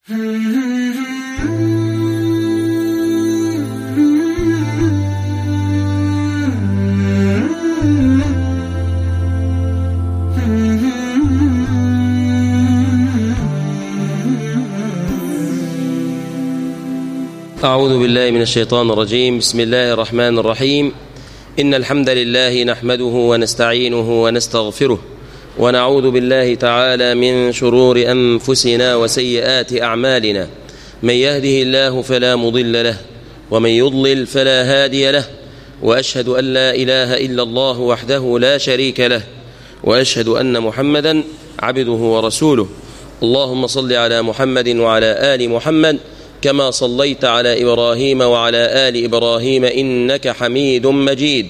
أعوذ بالله من الشيطان الرجيم بسم الله الرحمن الرحيم إن الحمد لله نحمده ونستعينه ونستغفره ونعوذ بالله تعالى من شرور أنفسنا وسيئات أعمالنا من يهده الله فلا مضل له ومن يضلل فلا هادي له وأشهد أن لا إله إلا الله وحده لا شريك له وأشهد أن محمدا عبده ورسوله اللهم صل على محمد وعلى آل محمد كما صليت على إبراهيم وعلى آل إبراهيم إنك حميد مجيد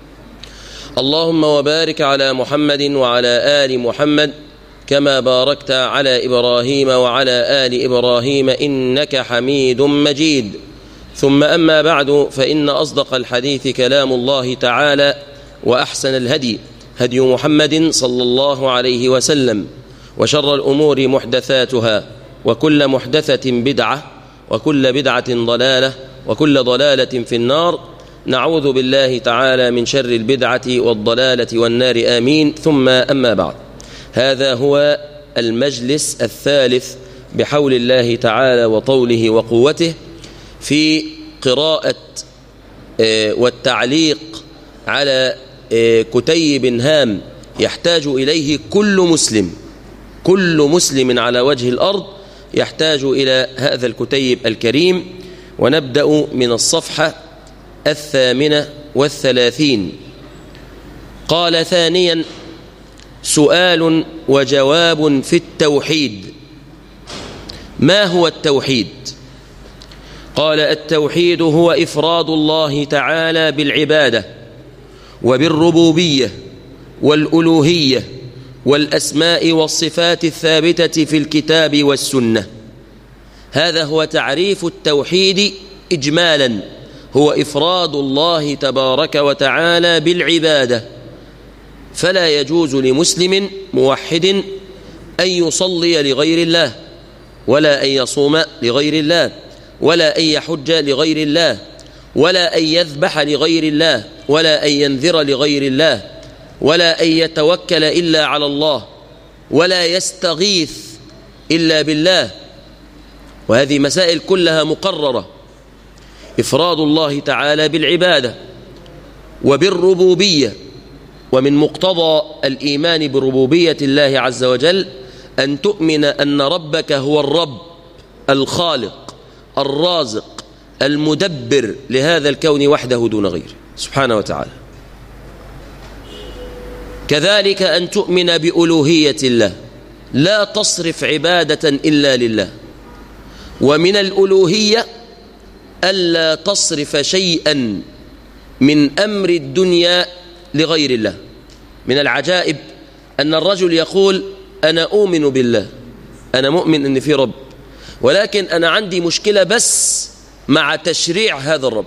اللهم وبارك على محمد وعلى آل محمد كما باركت على إبراهيم وعلى آل إبراهيم إنك حميد مجيد ثم أما بعد فإن أصدق الحديث كلام الله تعالى وأحسن الهدي هدي محمد صلى الله عليه وسلم وشر الأمور محدثاتها وكل محدثة بدعة وكل بدعة ضلالة وكل ضلالة في النار نعوذ بالله تعالى من شر البدعة والضلالة والنار آمين ثم أما بعد هذا هو المجلس الثالث بحول الله تعالى وطوله وقوته في قراءة والتعليق على كتيب هام يحتاج إليه كل مسلم كل مسلم على وجه الأرض يحتاج إلى هذا الكتيب الكريم ونبدأ من الصفحة الثامنة والثلاثين قال ثانيا سؤال وجواب في التوحيد ما هو التوحيد قال التوحيد هو إفراد الله تعالى بالعبادة وبالربوبية والألوهية والأسماء والصفات الثابتة في الكتاب والسنة هذا هو تعريف التوحيد إجمالا هو إفراد الله تبارك وتعالى بالعبادة فلا يجوز لمسلم موحد أن يصلي لغير الله ولا أن يصوم لغير الله ولا أن يحج لغير الله ولا أن يذبح لغير الله ولا أن ينذر لغير الله ولا أن يتوكل إلا على الله ولا يستغيث إلا بالله وهذه مسائل كلها مقررة إفراد الله تعالى بالعبادة وبالربوبية ومن مقتضى الإيمان بربوبية الله عز وجل أن تؤمن أن ربك هو الرب الخالق الرازق المدبر لهذا الكون وحده دون غيره سبحانه وتعالى كذلك أن تؤمن بألوهية الله لا تصرف عبادة إلا لله ومن الألوهية ألا تصرف شيئا من أمر الدنيا لغير الله من العجائب أن الرجل يقول أنا أؤمن بالله أنا مؤمن أن في رب ولكن أنا عندي مشكلة بس مع تشريع هذا الرب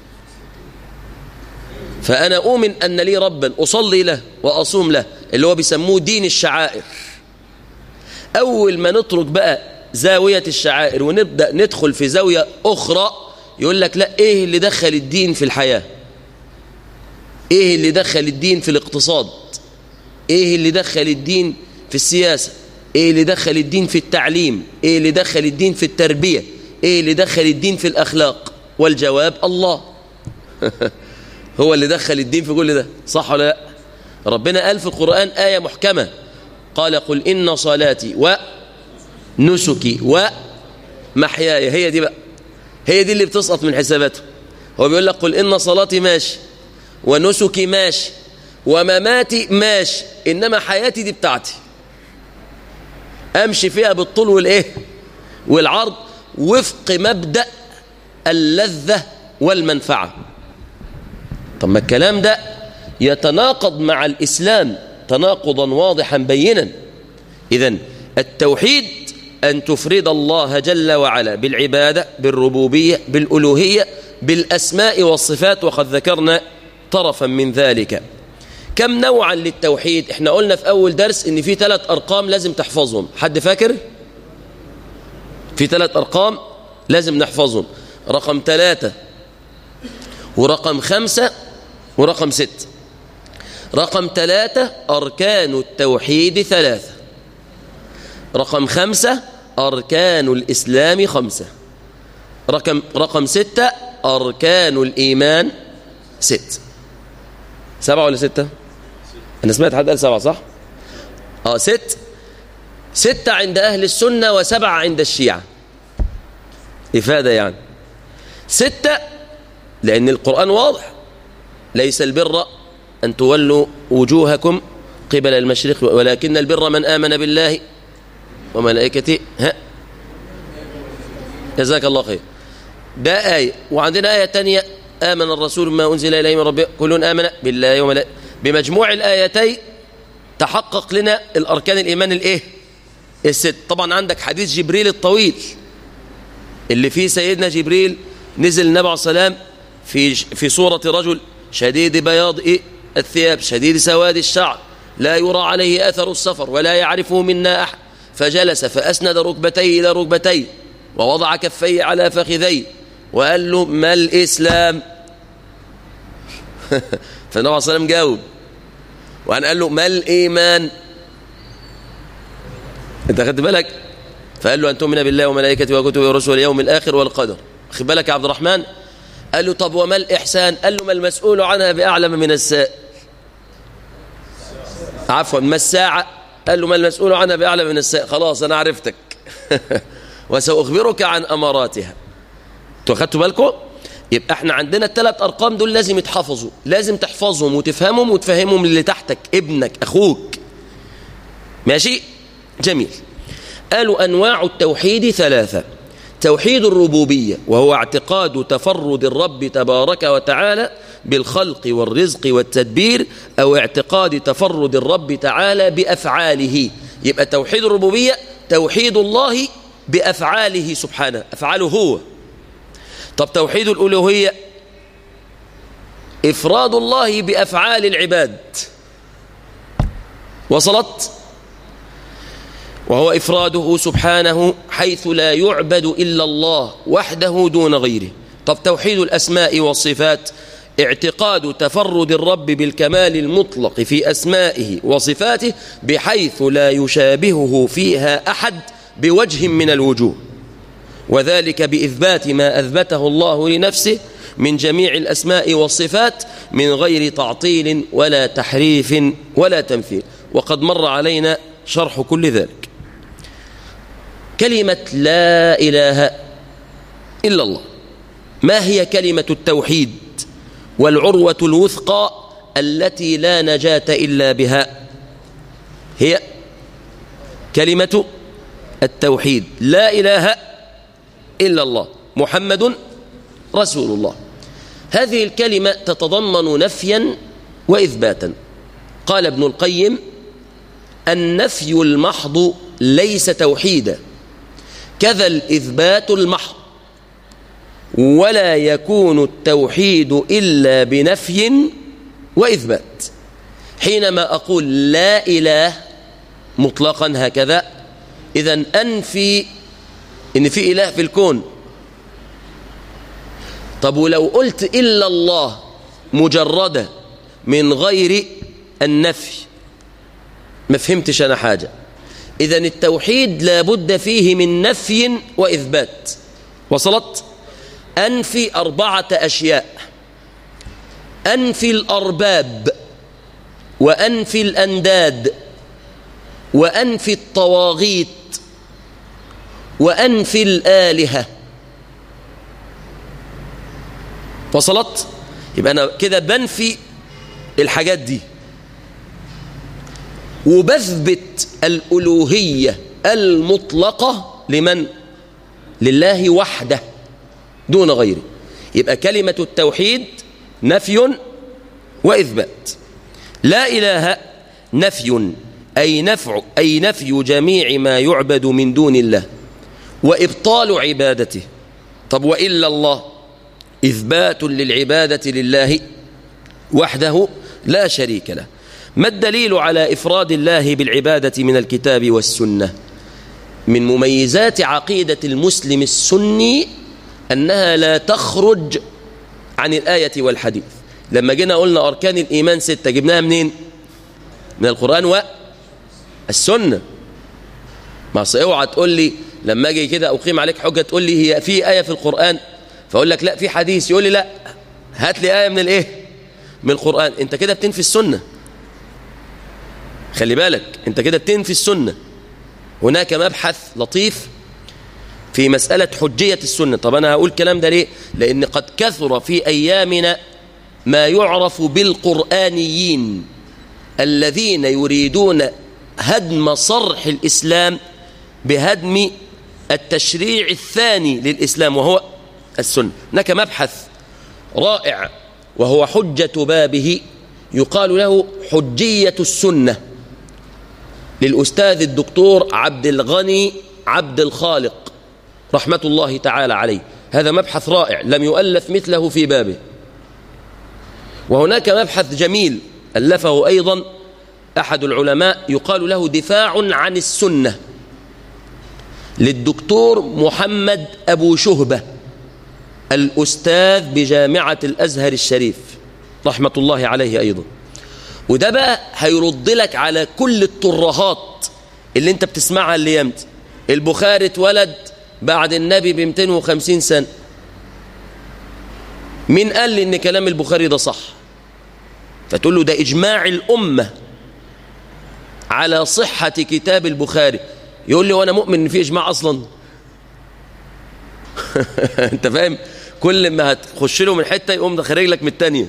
فأنا أؤمن أن لي ربا أصلي له وأصوم له اللي هو بيسموه دين الشعائر أول ما نترك بقى زاوية الشعائر ونبدأ ندخل في زاوية أخرى يقول لك لا إيه اللي دخل الدين في الحياة إيه اللي دخل الدين في الاقتصاد إيه اللي دخل الدين في السياسة إيه اللي دخل الدين في التعليم إيه اللي دخل الدين في التربية إيه اللي دخل الدين في الأخلاق والجواب الله هو اللي دخل الدين في كل ده صح ولا لا ربنا قال في القرآن آية محكمة قال قل إن صلاتي ونسكي ومحياي هي دي بقى هي دي اللي بتسقط من حساباته هو بيقول لك قل إن صلاتي ماشي ونسكي ماشي ومماتي ماشي إنما حياتي دي بتاعتي أمشي فيها بالطول والإيه والعرض وفق مبدأ اللذة والمنفعة طب ما الكلام ده يتناقض مع الإسلام تناقضا واضحا بينا إذا التوحيد أن تفرد الله جل وعلا بالعبادة بالربوبية بالألوهية بالأسماء والصفات وقد ذكرنا طرفا من ذلك كم نوعا للتوحيد احنا قلنا في أول درس ان في ثلاث أرقام لازم تحفظهم حد فاكر في ثلاث أرقام لازم نحفظهم رقم ثلاثة ورقم خمسة ورقم ست رقم ثلاثة أركان التوحيد ثلاثة رقم خمسة أركان الإسلام خمسة رقم, رقم ستة أركان الإيمان ست سبعة ولا ستة أنا سمعت حد قال سبعة صح آه ست ستة عند أهل السنة وسبعة عند الشيعة إفادة يعني ستة لأن القرآن واضح ليس البر أن تولوا وجوهكم قبل المشرق ولكن البر من آمن بالله وملائكته ها جزاك الله خير ده آية وعندنا آية تانية آمن الرسول ما أنزل إليه من ربه كلون آمن بالله وملائكته بمجموع الآيتين تحقق لنا الأركان الإيمان الإيه الست طبعا عندك حديث جبريل الطويل اللي فيه سيدنا جبريل نزل النبي عليه السلام في في صورة رجل شديد بياض إيه الثياب شديد سواد الشعر لا يرى عليه أثر السفر ولا يعرفه منا أحد فجلس فأسند ركبتيه إلى ركبتيه ووضع كفيه على فخذيه وقال له ما الإسلام فالنبي عليه الصلاة والسلام جاوب وأن قال له ما الإيمان أنت خدت بالك فقال له أن تؤمن بالله وملائكته وكتبه ورسله واليوم الآخر والقدر خد بالك يا عبد الرحمن قال له طب وما الإحسان قال له ما المسؤول عنها بأعلم من السائل عفوا ما الساعة قال له ما المسؤول عنها بأعلم من السائل خلاص أنا عرفتك وسأخبرك عن أماراتها انتوا خدتوا بالكم يبقى احنا عندنا الثلاث أرقام دول لازم يتحفظوا لازم تحفظهم وتفهمهم وتفهمهم اللي تحتك ابنك أخوك ماشي جميل قالوا أنواع التوحيد ثلاثة توحيد الربوبية وهو اعتقاد تفرد الرب تبارك وتعالى بالخلق والرزق والتدبير أو اعتقاد تفرد الرب تعالى بأفعاله يبقى توحيد الربوبية توحيد الله بأفعاله سبحانه أفعاله هو طب توحيد الألوهية إفراد الله بأفعال العباد وصلت وهو إفراده سبحانه حيث لا يعبد إلا الله وحده دون غيره طب توحيد الأسماء والصفات اعتقاد تفرد الرب بالكمال المطلق في أسمائه وصفاته بحيث لا يشابهه فيها أحد بوجه من الوجوه وذلك بإثبات ما أثبته الله لنفسه من جميع الأسماء والصفات من غير تعطيل ولا تحريف ولا تمثيل وقد مر علينا شرح كل ذلك كلمة لا إله إلا الله ما هي كلمة التوحيد والعروة الوثقى التي لا نجاة إلا بها هي كلمة التوحيد لا إله إلا الله محمد رسول الله هذه الكلمة تتضمن نفيا وإثباتا قال ابن القيم النفي المحض ليس توحيدا كذا الإثبات المحض ولا يكون التوحيد إلا بنفي وإثبات حينما أقول لا إله مطلقا هكذا إذا أنفي إن في إله في الكون طب ولو قلت إلا الله مجردة من غير النفي ما فهمتش أنا حاجة إذا التوحيد لابد فيه من نفي وإثبات وصلت أنفي أربعة أشياء أنفي الأرباب وأنفي الأنداد وأنفي الطواغيت وأنفي الآلهة وصلت يبقى أنا كده بنفي الحاجات دي وبثبت الألوهية المطلقة لمن؟ لله وحده دون غيره يبقى كلمة التوحيد نفي وإثبات لا إله نفي أي نفع أي نفي جميع ما يعبد من دون الله وإبطال عبادته طب وإلا الله إثبات للعبادة لله وحده لا شريك له ما الدليل على إفراد الله بالعبادة من الكتاب والسنة من مميزات عقيدة المسلم السني أنها لا تخرج عن الآية والحديث لما جينا قلنا أركان الإيمان ستة جبناها منين من القرآن والسنة ما اوعى تقول لي لما اجي كده اقيم عليك حجه تقول لي هي في ايه في القران فاقول لك لا في حديث يقول لي لا هات لي ايه من الايه من القران انت كده بتنفي السنه خلي بالك انت كده بتنفي السنه هناك مبحث لطيف في مسألة حجية السنة طب أنا هقول الكلام ده ليه لأن قد كثر في أيامنا ما يعرف بالقرآنيين الذين يريدون هدم صرح الإسلام بهدم التشريع الثاني للإسلام وهو السنة هناك مبحث رائع وهو حجة بابه يقال له حجية السنة للأستاذ الدكتور عبد الغني عبد الخالق رحمة الله تعالى عليه هذا مبحث رائع لم يؤلف مثله في بابه وهناك مبحث جميل ألفه أيضا أحد العلماء يقال له دفاع عن السنة للدكتور محمد أبو شهبة الأستاذ بجامعة الأزهر الشريف رحمة الله عليه أيضا وده بقى هيرد لك على كل الترهات اللي انت بتسمعها اللي يمت البخاري اتولد بعد النبي ب 250 سنة مين قال لي ان كلام البخاري ده صح فتقول له ده اجماع الامه على صحه كتاب البخاري يقول لي وانا مؤمن ان في اجماع اصلا انت فاهم كل ما هتخش له من حته يقوم ده خارج لك من الثانيه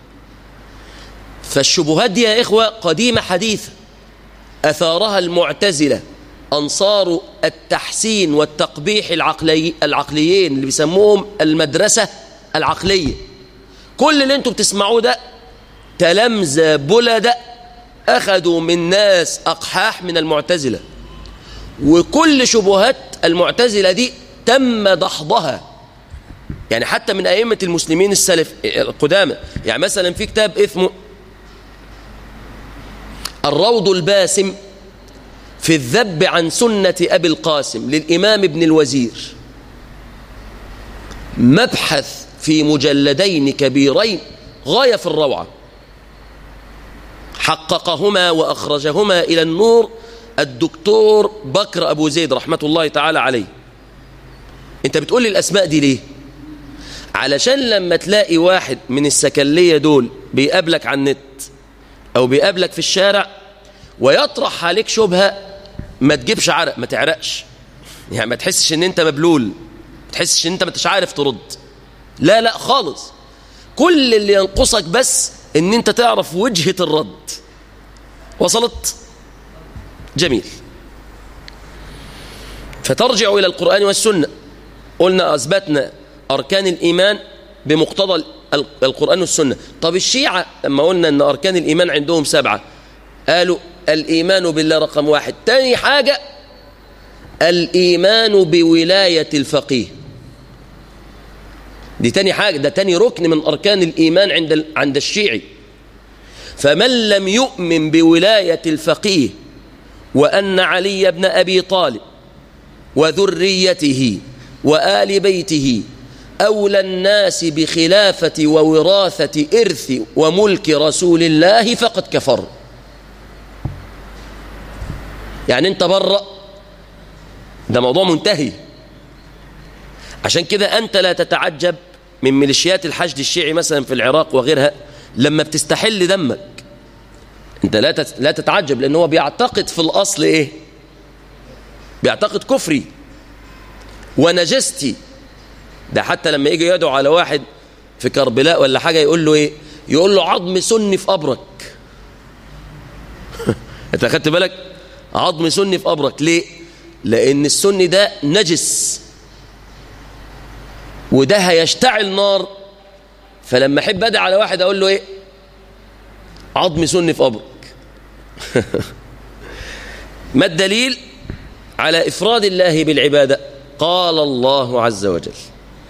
فالشبهات دي يا اخوه قديمه حديثه اثارها المعتزله انصار التحسين والتقبيح العقلي العقليين اللي بيسموهم المدرسه العقليه كل اللي انتم بتسمعوه ده تلامذه بلده اخذوا من ناس اقحاح من المعتزله وكل شبهات المعتزله دي تم دحضها يعني حتى من ائمه المسلمين السلف القدامى يعني مثلا في كتاب اسمه الروض الباسم في الذب عن سنة أبي القاسم للإمام ابن الوزير مبحث في مجلدين كبيرين غاية في الروعة حققهما وأخرجهما إلى النور الدكتور بكر أبو زيد رحمة الله تعالى عليه أنت بتقول لي الأسماء دي ليه علشان لما تلاقي واحد من السكلية دول بيقابلك على النت أو بيقابلك في الشارع ويطرح عليك شبهة ما تجيبش عرق ما تعرقش يعني ما تحسش ان انت مبلول ما تحسش ان انت ما انتش عارف ترد لا لا خالص كل اللي ينقصك بس ان انت تعرف وجهة الرد وصلت جميل فترجع إلى القرآن والسنة قلنا أثبتنا أركان الإيمان بمقتضى القرآن والسنة طب الشيعة لما قلنا أن أركان الإيمان عندهم سبعة قالوا الإيمان بالله رقم واحد تاني حاجة الإيمان بولاية الفقيه دي تاني حاجة ده تاني ركن من أركان الإيمان عند عند الشيعي فمن لم يؤمن بولاية الفقيه وأن علي بن أبي طالب وذريته وآل بيته أولى الناس بخلافة ووراثة إرث وملك رسول الله فقد كفر يعني أنت برا ده موضوع منتهي عشان كده أنت لا تتعجب من ميليشيات الحشد الشيعي مثلا في العراق وغيرها لما بتستحل دمك انت لا لا تتعجب لان هو بيعتقد في الاصل ايه بيعتقد كفري ونجستي ده حتى لما يجي يدعو على واحد في كربلاء ولا حاجه يقول له ايه يقول له عظم سني في قبرك انت خدت بالك عظم سني في قبرك ليه لان السني ده نجس وده هيشتعل نار فلما احب ادعي على واحد اقول له ايه عظم سني في قبرك ما الدليل على افراد الله بالعباده قال الله عز وجل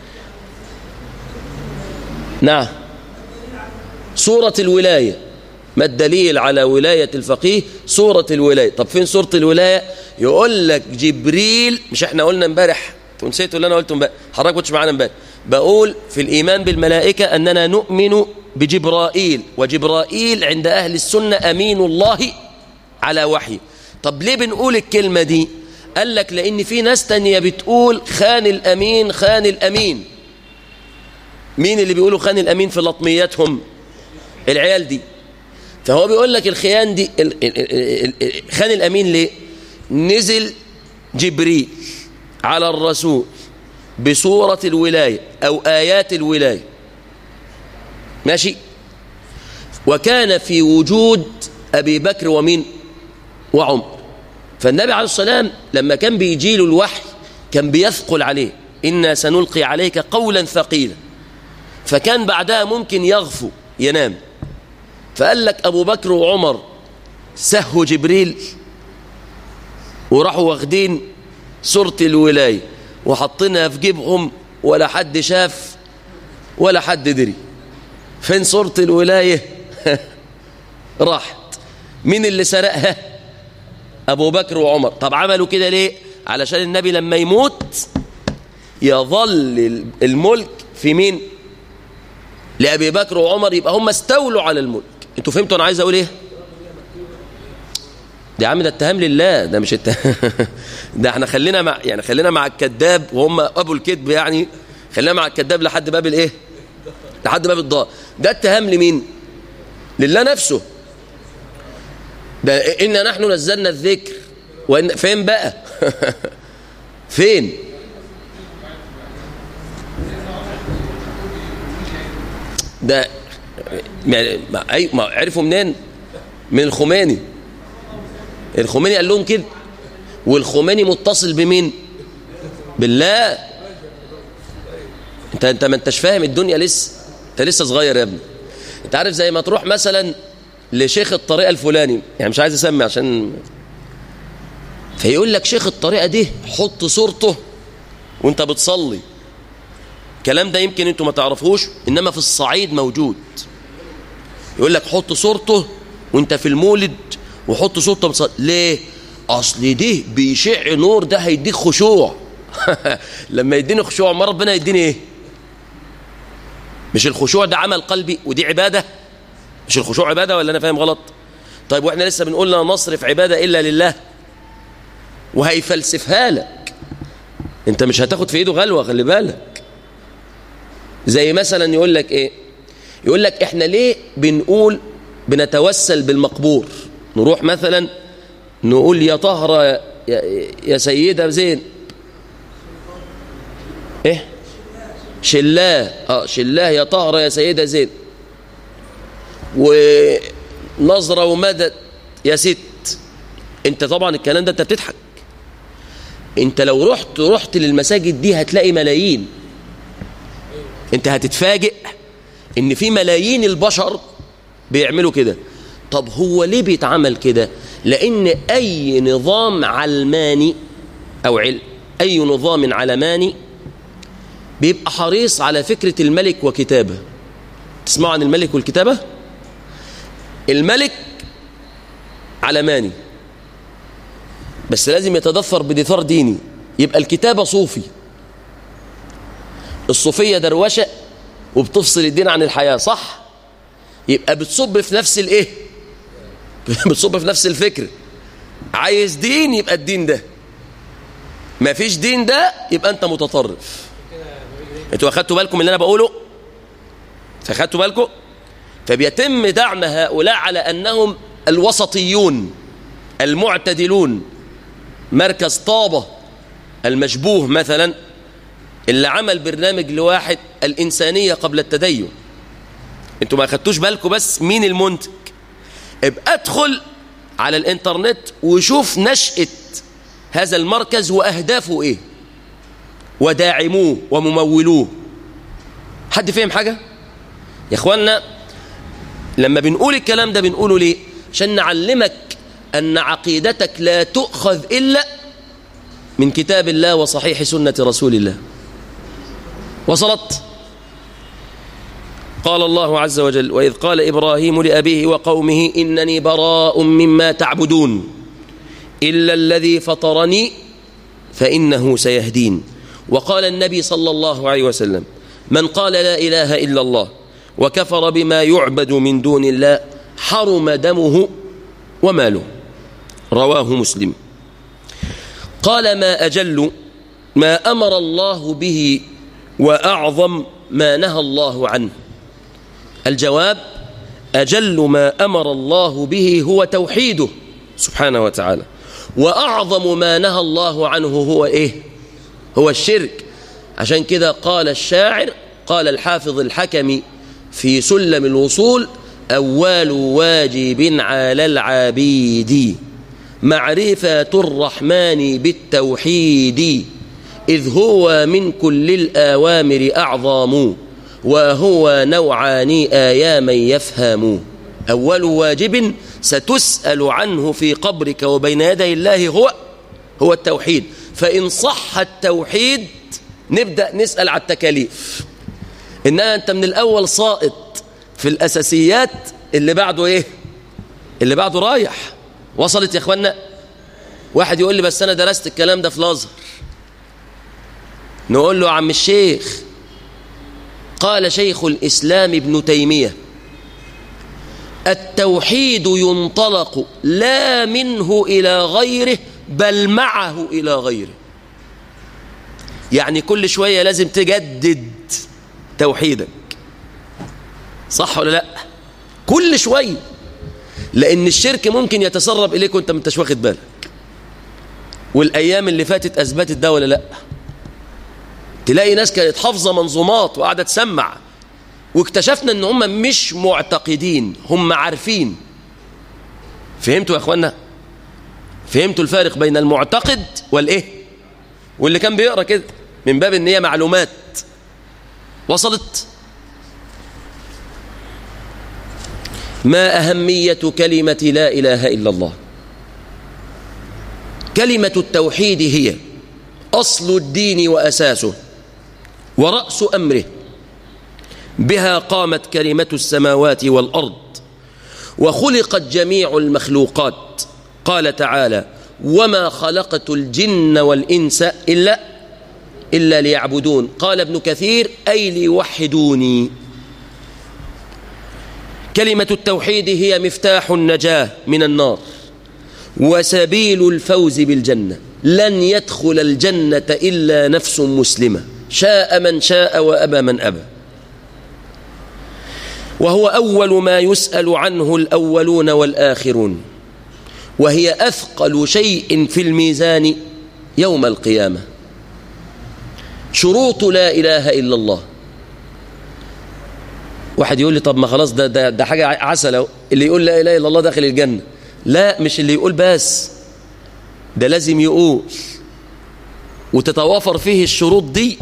نعم سوره الولايه ما الدليل على ولاية الفقيه سورة الولاية طب فين سورة الولاية يقول لك جبريل مش احنا قلنا امبارح نسيتوا اللي انا قلته امبارح حضرتك كنتش معانا امبارح بقول في الإيمان بالملائكة أننا نؤمن بجبرائيل وجبرائيل عند أهل السنة أمين الله على وحي طب ليه بنقول الكلمة دي قال لك لأن في ناس تانية بتقول خان الأمين خان الأمين مين اللي بيقولوا خان الأمين في لطمياتهم العيال دي فهو بيقول لك الخيان دي خان الأمين ليه نزل جبريل على الرسول بصورة الولاية أو آيات الولاية ماشي وكان في وجود أبي بكر ومين وعمر فالنبي عليه السلام لما كان بيجي له الوحي كان بيثقل عليه إنا سنلقي عليك قولا ثقيلا فكان بعدها ممكن يغفو ينام فقال لك أبو بكر وعمر سهوا جبريل وراحوا واخدين سورة الولاية وحطينها في جيبهم ولا حد شاف ولا حد دري فين صورة الولاية راحت مين اللي سرقها أبو بكر وعمر طب عملوا كده ليه علشان النبي لما يموت يظل الملك في مين لأبي بكر وعمر يبقى هم استولوا على الملك انتوا فهمتوا انا عايز اقول ايه ده يا عم ده اتهام لله ده مش اتهام ده احنا خلينا مع يعني خلينا مع الكذاب وهم ابو الكذب يعني خلينا مع الكذاب لحد باب الايه لحد باب الضاء ده اتهام لمين لله نفسه ده إنا نحن نزلنا الذكر وإن فين بقى فين ده يعني ما عرفوا منين من الخميني الخميني قال لهم كده والخميني متصل بمين بالله انت انت ما انتش فاهم الدنيا لسه انت لسه صغير يا ابني انت عارف زي ما تروح مثلا لشيخ الطريقه الفلاني يعني مش عايز اسمي عشان فيقول لك شيخ الطريقه دي حط صورته وانت بتصلي الكلام ده يمكن انتوا ما تعرفوش انما في الصعيد موجود يقول لك حط صورته وانت في المولد وحط صورته بتصلي ليه اصل دي بيشع نور ده هيديك خشوع لما يديني خشوع ما ربنا يديني ايه مش الخشوع ده عمل قلبي ودي عباده مش الخشوع عباده ولا انا فاهم غلط طيب واحنا لسه بنقول لا نصرف عباده الا لله وهيفلسفها لك انت مش هتاخد في ايده غلوه خلي بالك زي مثلا يقول لك ايه يقول لك احنا ليه بنقول بنتوسل بالمقبور نروح مثلا نقول يا طهرة يا, يا سيدة زين ايه شلاه اه شلاه يا طهرة يا سيدة زين ونظرة ومدد يا ست انت طبعا الكلام ده انت بتضحك انت لو رحت رحت للمساجد دي هتلاقي ملايين انت هتتفاجئ ان في ملايين البشر بيعملوا كده طب هو ليه بيتعمل كده لان اي نظام علماني او علم اي نظام علماني بيبقى حريص على فكرة الملك وكتابه تسمعوا عن الملك والكتابة الملك علماني بس لازم يتدثر بدثار ديني يبقى الكتابة صوفي الصوفية دروشة وبتفصل الدين عن الحياة صح يبقى بتصب في نفس الايه بتصب في نفس الفكر عايز دين يبقى الدين ده ما فيش دين ده يبقى انت متطرف انتوا اخدتوا بالكم اللي انا بقوله فاخدتوا بالكم فبيتم دعم هؤلاء على انهم الوسطيون المعتدلون مركز طابة المشبوه مثلا اللي عمل برنامج لواحد الإنسانية قبل التدين انتوا ما اخدتوش بالكم بس مين المنتج ابقى ادخل على الانترنت وشوف نشأة هذا المركز وأهدافه ايه وداعموه وممولوه حد فهم حاجة يا اخوانا لما بنقول الكلام ده بنقوله ليه عشان نعلمك أن عقيدتك لا تؤخذ إلا من كتاب الله وصحيح سنة رسول الله وصلت قال الله عز وجل وإذ قال إبراهيم لأبيه وقومه إنني براء مما تعبدون إلا الذي فطرني فإنه سيهدين وقال النبي صلى الله عليه وسلم من قال لا إله إلا الله وكفر بما يعبد من دون الله حرم دمه وماله رواه مسلم قال ما أجل ما أمر الله به وأعظم ما نهى الله عنه الجواب أجل ما أمر الله به هو توحيده سبحانه وتعالى وأعظم ما نهى الله عنه هو إيه هو الشرك عشان كده قال الشاعر قال الحافظ الحكم في سلم الوصول أول واجب على العبيد معرفة الرحمن بالتوحيد إذ هو من كل الآوامر أعظم وهو نوعان آيا من يفهم أول واجب ستسأل عنه في قبرك وبين يدي الله هو هو التوحيد فإن صح التوحيد نبدأ نسأل على التكاليف إنها أنت من الأول ساقط في الأساسيات اللي بعده إيه اللي بعده رايح وصلت يا إخوانا واحد يقول لي بس أنا درست الكلام ده في الأزهر نقول له عم الشيخ قال شيخ الإسلام ابن تيمية التوحيد ينطلق لا منه إلى غيره بل معه إلى غيره يعني كل شوية لازم تجدد توحيدك صح ولا لا كل شوية لأن الشرك ممكن يتسرب إليك وانت مش واخد بالك والأيام اللي فاتت أثبتت ده ولا لا تلاقي ناس كانت حافظة منظومات وقاعدة تسمع واكتشفنا ان هم مش معتقدين هم عارفين فهمتوا يا اخوانا فهمتوا الفارق بين المعتقد والايه واللي كان بيقرا كده من باب ان هي معلومات وصلت ما أهمية كلمة لا إله إلا الله كلمة التوحيد هي أصل الدين وأساسه ورأس أمره بها قامت كلمة السماوات والأرض وخلقت جميع المخلوقات قال تعالى وما خلقت الجن والإنس إلا إلا ليعبدون قال ابن كثير أي ليوحدوني كلمة التوحيد هي مفتاح النجاة من النار وسبيل الفوز بالجنة لن يدخل الجنة إلا نفس مسلمة شاء من شاء وأبى من أبى وهو أول ما يسأل عنه الأولون والآخرون وهي أثقل شيء في الميزان يوم القيامة شروط لا إله إلا الله واحد يقول لي طب ما خلاص ده, ده, ده حاجة عسل اللي يقول لا إله إلا الله داخل الجنة لا مش اللي يقول بس ده لازم يقول وتتوافر فيه الشروط دي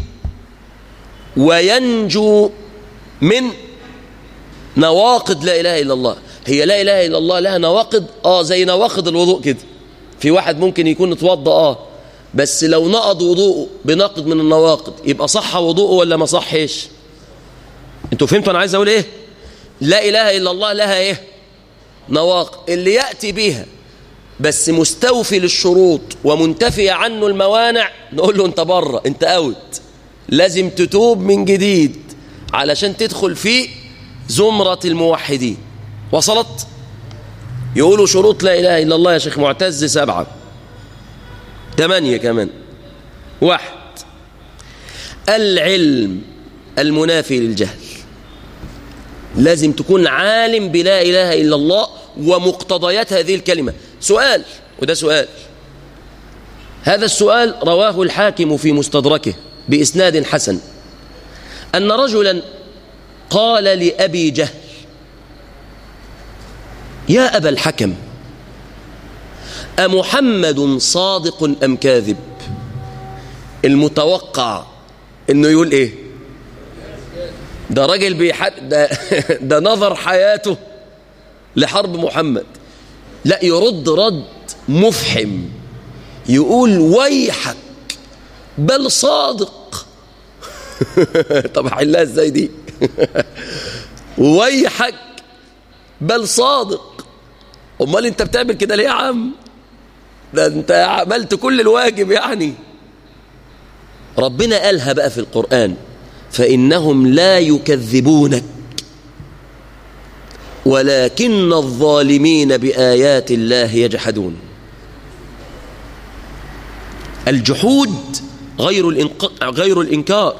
وينجو من نواقض لا إله إلا الله هي لا إله إلا الله لها نواقض آه زي نواقض الوضوء كده في واحد ممكن يكون اتوضى آه بس لو نقض وضوءه بنقض من النواقض يبقى صح وضوءه ولا ما صحش انتوا فهمتوا انا عايز اقول ايه لا اله الا الله لها ايه نواقض اللي ياتي بها بس مستوفي للشروط ومنتفي عنه الموانع نقول له انت بره انت اوت لازم تتوب من جديد علشان تدخل في زمرة الموحدين وصلت يقولوا شروط لا إله إلا الله يا شيخ معتز سبعة ثمانية كمان واحد العلم المنافي للجهل لازم تكون عالم بلا إله إلا الله ومقتضيات هذه الكلمة سؤال وده سؤال هذا السؤال رواه الحاكم في مستدركه بإسناد حسن أن رجلا قال لأبي جهل يا أبا الحكم أمحمد صادق أم كاذب المتوقع أنه يقول إيه ده راجل بيحب ده, ده نظر حياته لحرب محمد لا يرد رد مفحم يقول ويحك بل صادق طب حلها ازاي دي وويحك بل صادق امال انت بتعمل كده ليه يا عم ده انت عملت كل الواجب يعني ربنا قالها بقى في القرآن فإنهم لا يكذبونك ولكن الظالمين بآيات الله يجحدون الجحود غير, الإنق... غير الإنكار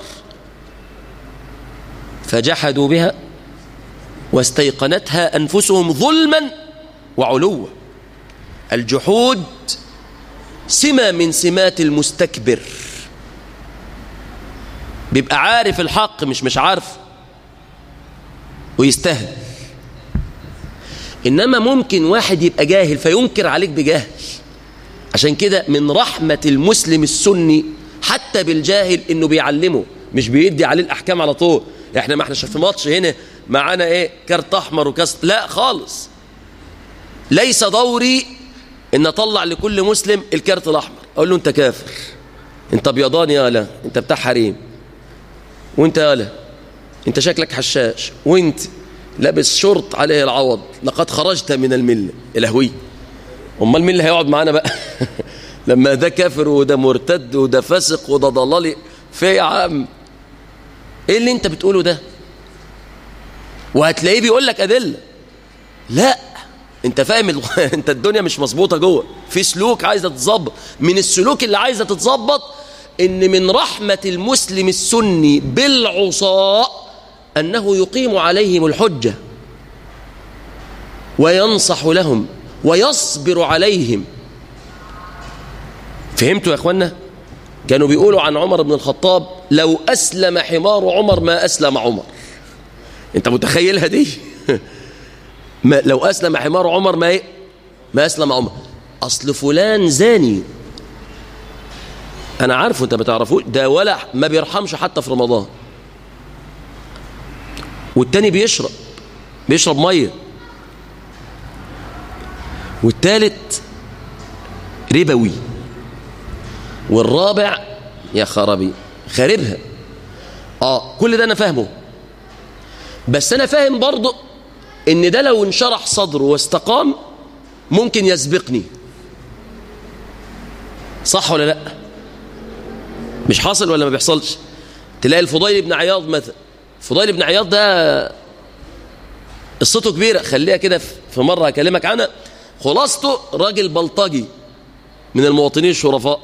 فجحدوا بها واستيقنتها أنفسهم ظلما وعلوا الجحود سمة من سمات المستكبر بيبقى عارف الحق مش مش عارف ويستهل إنما ممكن واحد يبقى جاهل فينكر عليك بجهل عشان كده من رحمة المسلم السني حتى بالجاهل إنه بيعلمه مش بيدي عليه الأحكام على طول احنا ما احنا في ماتش هنا معانا ايه كارت احمر وكاس لا خالص ليس دوري ان اطلع لكل مسلم الكارت الاحمر اقول له انت كافر انت بيضاني يالا انت بتاع حريم وانت يالا انت شكلك حشاش وانت لابس شرط عليه العوض لقد خرجت من المله الهوي امال مين اللي هيقعد معانا بقى لما ده كافر وده مرتد وده فاسق وده ضلالي في يا عم ايه اللي انت بتقوله ده وهتلاقيه بيقول لك ادله لا انت فاهم ال... انت الدنيا مش مظبوطه جوه في سلوك عايزه تتظبط من السلوك اللي عايزه تتظبط ان من رحمه المسلم السني بالعصاء انه يقيم عليهم الحجه وينصح لهم ويصبر عليهم فهمتوا يا اخوانا كانوا بيقولوا عن عمر بن الخطاب لو اسلم حمار عمر ما اسلم عمر انت متخيلها دي ما لو اسلم حمار عمر ما ايه ما اسلم عمر اصل فلان زاني انا عارفه انت ما تعرفوش ده ولا ما بيرحمش حتى في رمضان والتاني بيشرب بيشرب ميه والتالت ربوي والرابع يا خرابي خاربها اه كل ده انا فاهمه بس انا فاهم برضه ان ده لو انشرح صدره واستقام ممكن يسبقني صح ولا لا مش حاصل ولا ما بيحصلش تلاقي الفضيل بن عياض مثلا الفضيل بن عياض ده قصته كبيره خليها كده في مره اكلمك عنها خلاصته راجل بلطجي من المواطنين الشرفاء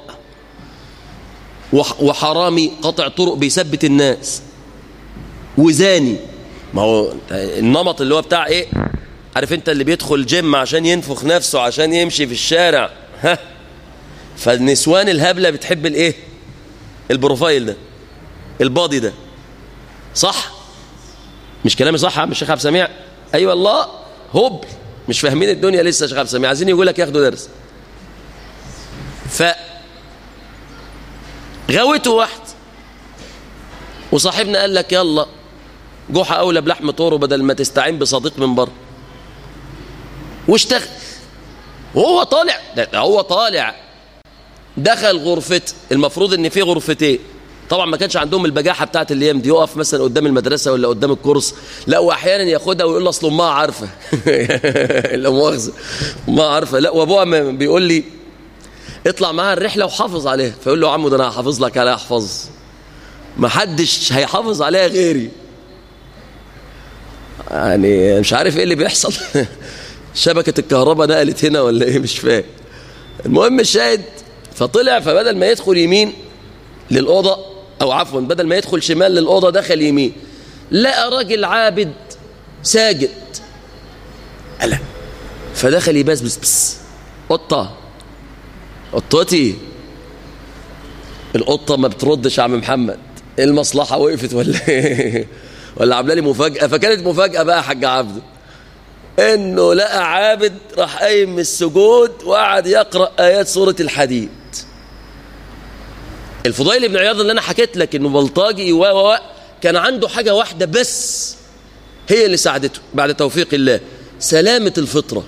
وحرامي قطع طرق بيثبت الناس وزاني ما هو النمط اللي هو بتاع ايه عارف انت اللي بيدخل جيم عشان ينفخ نفسه عشان يمشي في الشارع ها فالنسوان الهبلة بتحب الايه البروفايل ده البادي ده صح مش كلامي صح يا عم الشيخ عبد السميع ايوه الله هوب مش فاهمين الدنيا لسه يا شيخ عبد السميع عايزين يقول لك ياخدوا درس ف غوته واحد وصاحبنا قال لك يلا جحا اولى بلحم طوره بدل ما تستعين بصديق من بره واشتغل وهو طالع ده هو طالع دخل غرفته المفروض ان في غرفتين طبعا ما كانش عندهم البجاحه بتاعت الايام دي يقف مثلا قدام المدرسه ولا قدام الكورس لا واحيانا ياخدها ويقول له اصل امها عارفه لا مؤاخذه امها عارفه لا وابوها بيقول لي اطلع معاها الرحله وحافظ عليها فيقول له يا عم ده انا هحافظ لك عليها احفظ ما حدش هيحافظ عليها غيري يعني مش عارف ايه اللي بيحصل شبكه الكهرباء نقلت هنا ولا ايه مش فاهم المهم الشاهد فطلع فبدل ما يدخل يمين للاوضه او عفوا بدل ما يدخل شمال للاوضه دخل يمين لقى راجل عابد ساجد ألا فدخل يبسبس بس قطه قطتي القطه ما بتردش يا عم محمد المصلحه وقفت ولا ايه ولا عامله لي مفاجاه فكانت مفاجاه بقى يا حاج عبده انه لقى عابد راح قايم من السجود وقعد يقرا ايات سوره الحديد الفضيل بن عياض اللي انا حكيت لك انه بلطاجي و و كان عنده حاجه واحده بس هي اللي ساعدته بعد توفيق الله سلامه الفطره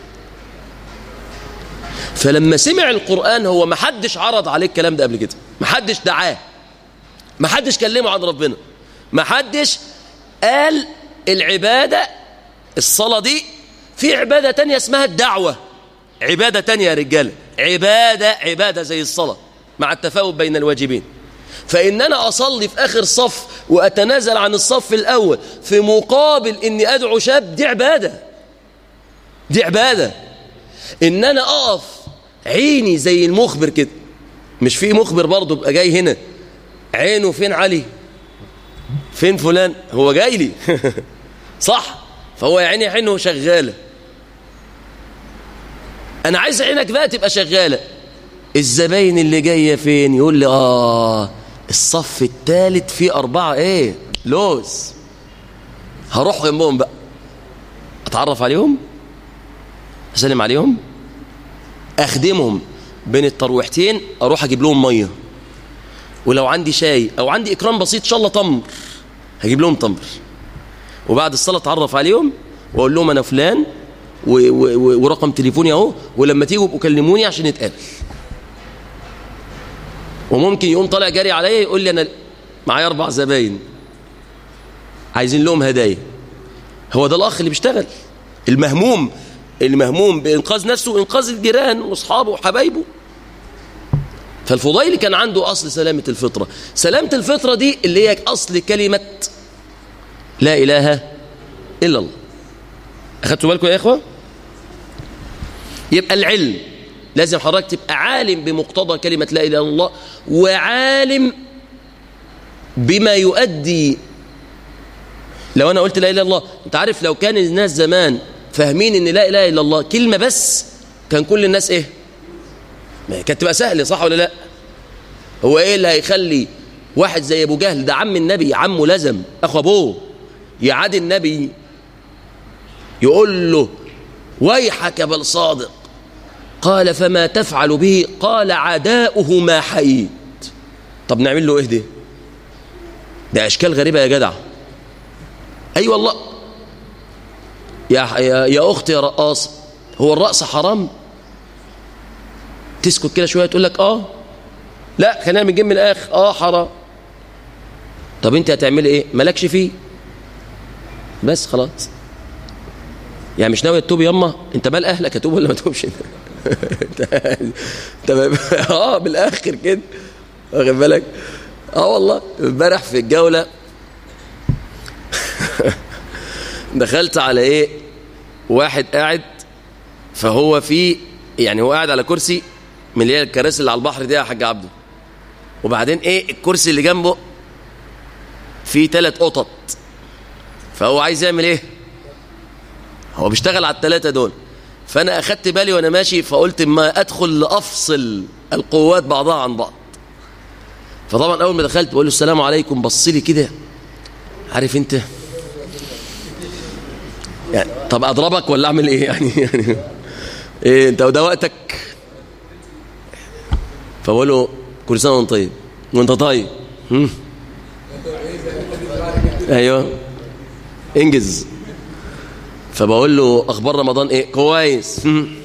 فلما سمع القرآن هو ما حدش عرض عليه الكلام ده قبل كده ما حدش دعاه ما حدش كلمه عن ربنا ما حدش قال العبادة الصلاة دي في عبادة تانية اسمها الدعوة عبادة تانية يا رجال عبادة عبادة زي الصلاة مع التفاوت بين الواجبين فإن أنا أصلي في آخر صف وأتنازل عن الصف الأول في مقابل إني أدعو شاب دي عبادة دي عبادة إن أنا أقف عيني زي المخبر كده مش في مخبر برضه بقى جاي هنا عينه فين علي فين فلان هو جاي لي صح فهو يا عيني عينه شغالة أنا عايز عينك بقى تبقى شغالة الزباين اللي جاية فين يقول لي آه الصف الثالث فيه أربعة إيه لوز هروح جنبهم بقى أتعرف عليهم أسلم عليهم أخدمهم بين الترويحتين أروح أجيب لهم مية ولو عندي شاي أو عندي إكرام بسيط إن شاء الله تمر هجيب لهم تمر وبعد الصلاة أتعرف عليهم وأقول لهم أنا فلان و و ورقم تليفوني أهو ولما تيجوا ابقوا كلموني عشان نتقابل وممكن يقوم طالع جاري عليا يقول لي أنا معايا أربع زباين عايزين لهم هدايا هو ده الأخ اللي بيشتغل المهموم المهموم بإنقاذ نفسه وإنقاذ الجيران وأصحابه وحبايبه فالفضيل كان عنده أصل سلامة الفطرة سلامة الفطرة دي اللي هي أصل كلمة لا إله إلا الله أخدتوا بالكم يا إخوة يبقى العلم لازم حضرتك تبقى عالم بمقتضى كلمة لا إله إلا الله وعالم بما يؤدي لو أنا قلت لا إله إلا الله أنت عارف لو كان الناس زمان فاهمين ان لا اله الا الله كلمه بس كان كل الناس ايه ما كانت تبقى سهله صح ولا لا هو ايه اللي هيخلي واحد زي ابو جهل ده عم النبي عمه لزم اخو ابوه يعادي النبي يقول له ويحك بل صادق قال فما تفعل به قال عداؤه ما حييت طب نعمل له ايه ده ده اشكال غريبه يا جدع اي أيوة والله يا يا, يا اختي يا رقاصه هو الرقص حرام تسكت كده شويه تقول لك اه لا خلينا بنجيب من الاخر اه حرام طب انت هتعملي ايه مالكش فيه بس خلاص يعني مش ناوي تتوب ياما انت مال اهلك هتوب ولا ما تتوبش انت اه بالاخر كده واخد بالك اه والله امبارح في الجوله دخلت على ايه واحد قاعد فهو في يعني هو قاعد على كرسي من اللي هي الكراسي اللي على البحر دي يا حاج عبده وبعدين ايه الكرسي اللي جنبه فيه ثلاث قطط فهو عايز يعمل ايه هو بيشتغل على الثلاثه دول فانا اخدت بالي وانا ماشي فقلت ما ادخل لافصل القوات بعضها عن بعض فطبعا اول ما دخلت بقول له السلام عليكم بص لي كده عارف انت يعني طب اضربك ولا اعمل ايه يعني يعني ايه انت وده وقتك فبقول له كل سنه وانت طيب وانت طيب هم؟ ايوه انجز فبقول له اخبار رمضان ايه كويس هم؟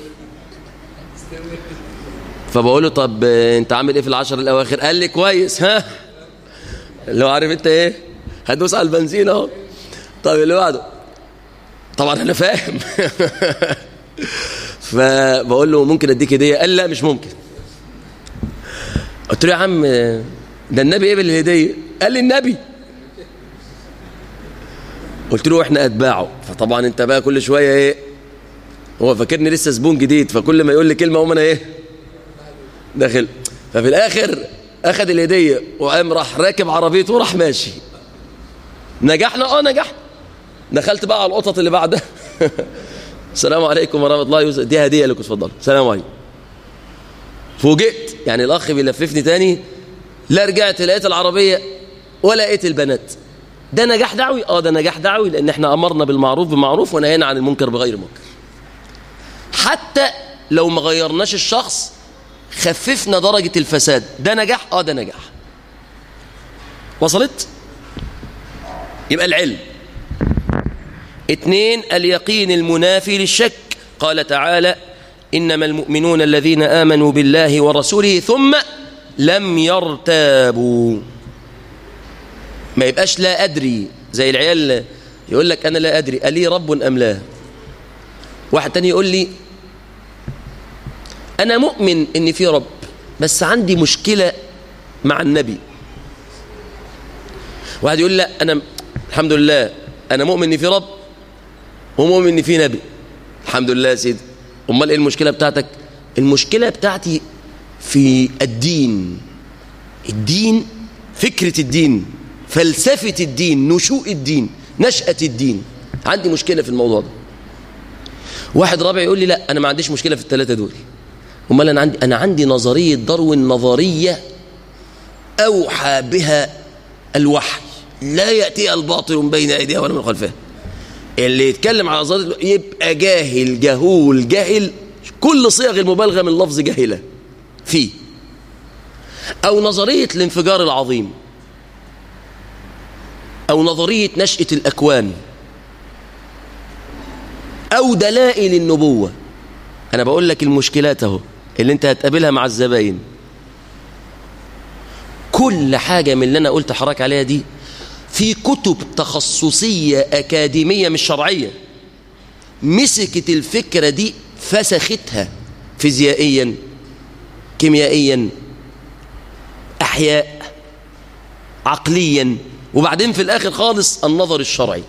فبقول له طب انت عامل ايه في العشر الاواخر قال لي كويس ها لو عارف انت ايه هتدوس على البنزين اهو طب اللي بعده طبعا انا فاهم فبقول له ممكن اديك هديه قال لا مش ممكن قلت له يا عم ده النبي قبل الهديه قال لي النبي قلت له احنا اتباعه فطبعا انت بقى كل شويه ايه هو فاكرني لسه زبون جديد فكل ما يقول لي كلمه اقوم انا ايه داخل ففي الاخر اخذ الهديه وقام راح راكب عربيته وراح ماشي نجحنا اه نجحنا دخلت بقى على القطط اللي بعدها السلام عليكم ورحمه الله يوسف دي هديه لكم اتفضلوا السلام عليكم فوجئت يعني الاخ بيلففني تاني لا رجعت لقيت العربيه ولا لقيت البنات ده نجاح دعوي اه ده نجاح دعوي لان احنا امرنا بالمعروف بمعروف ونهينا عن المنكر بغير منكر حتى لو ما غيرناش الشخص خففنا درجه الفساد ده نجاح اه ده نجاح وصلت يبقى العلم اثنين اليقين المنافي للشك قال تعالى إنما المؤمنون الذين آمنوا بالله ورسوله ثم لم يرتابوا ما يبقاش لا أدري زي العيال يقول لك أنا لا أدري ألي رب أم لا واحد تاني يقول لي أنا مؤمن إن في رب بس عندي مشكلة مع النبي واحد يقول لا أنا الحمد لله أنا مؤمن إن في رب ومؤمن إن في نبي الحمد لله يا سيدي أمال إيه المشكلة بتاعتك المشكلة بتاعتي في الدين الدين فكرة الدين فلسفة الدين نشوء الدين نشأة الدين عندي مشكلة في الموضوع ده واحد رابع يقول لي لا أنا ما عنديش مشكلة في الثلاثة دول امال انا عندي انا عندي نظريه داروين نظريه اوحى بها الوحي لا ياتيها الباطل من بين ايديها ولا من خلفها اللي يتكلم على نظريه يبقى جاهل جهول جاهل كل صيغ المبالغه من لفظ جاهله فيه او نظريه الانفجار العظيم او نظريه نشاه الاكوان او دلائل النبوه انا بقول لك المشكلات اهو اللي انت هتقابلها مع الزباين كل حاجة من اللي انا قلت حراك عليها دي في كتب تخصصية أكاديمية مش شرعية مسكت الفكرة دي فسختها فيزيائيا كيميائيا أحياء عقليا وبعدين في الآخر خالص النظر الشرعي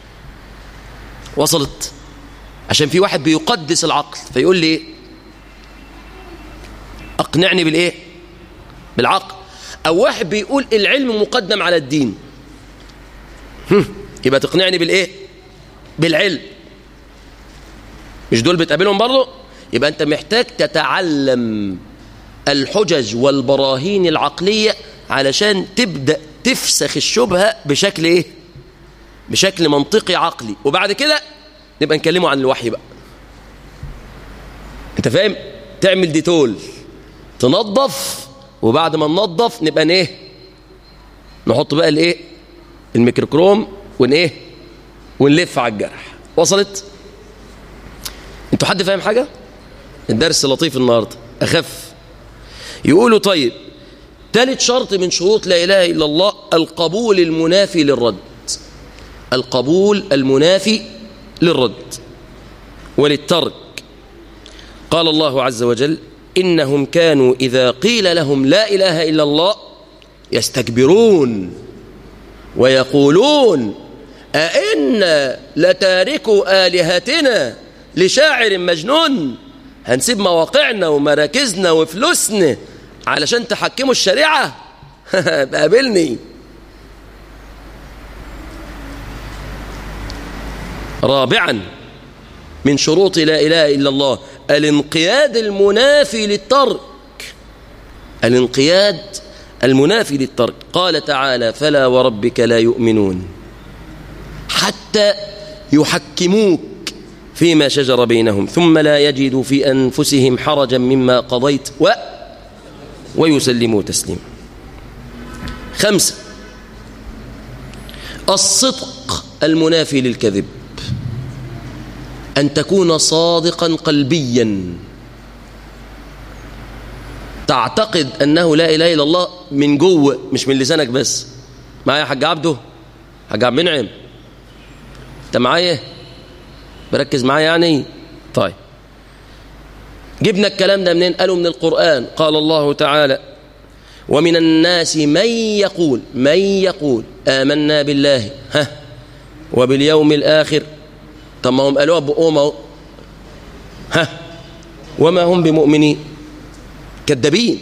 وصلت عشان في واحد بيقدس العقل فيقول لي اقنعني بالايه بالعقل او واحد بيقول العلم مقدم على الدين يبقى تقنعني بالايه بالعلم مش دول بتقابلهم برضه يبقى انت محتاج تتعلم الحجج والبراهين العقليه علشان تبدا تفسخ الشبهه بشكل ايه بشكل منطقي عقلي وبعد كده نبقى نكلمه عن الوحي بقى انت فاهم تعمل ديتول تنظف وبعد ما ننظف نبقى ايه نحط بقى الايه الميكروكروم ون ايه ونلف على الجرح وصلت انتوا حد فاهم حاجه الدرس لطيف النهارده اخف يقولوا طيب ثالث شرط من شروط لا اله الا الله القبول المنافي للرد القبول المنافي للرد وللترك قال الله عز وجل إنهم كانوا إذا قيل لهم لا إله إلا الله يستكبرون ويقولون أئنا لتاركوا آلهتنا لشاعر مجنون هنسيب مواقعنا ومراكزنا وفلوسنا علشان تحكموا الشريعة بقابلني رابعا من شروط لا إله إلا الله الانقياد المنافي للترك الانقياد المنافي للترك قال تعالى فلا وربك لا يؤمنون حتى يحكموك فيما شجر بينهم ثم لا يجدوا في أنفسهم حرجا مما قضيت و ويسلموا تسليما خمسة الصدق المنافي للكذب أن تكون صادقا قلبيا تعتقد أنه لا إله إلا الله من جوه مش من لسانك بس معايا حاج عبده حاج عبد منعم انت معايا بركز معايا يعني طيب جبنا الكلام ده منين قالوا من القرآن قال الله تعالى ومن الناس من يقول من يقول آمنا بالله ها وباليوم الآخر طب ما هم قالوها بقوم اهو ها وما هم بمؤمنين كذابين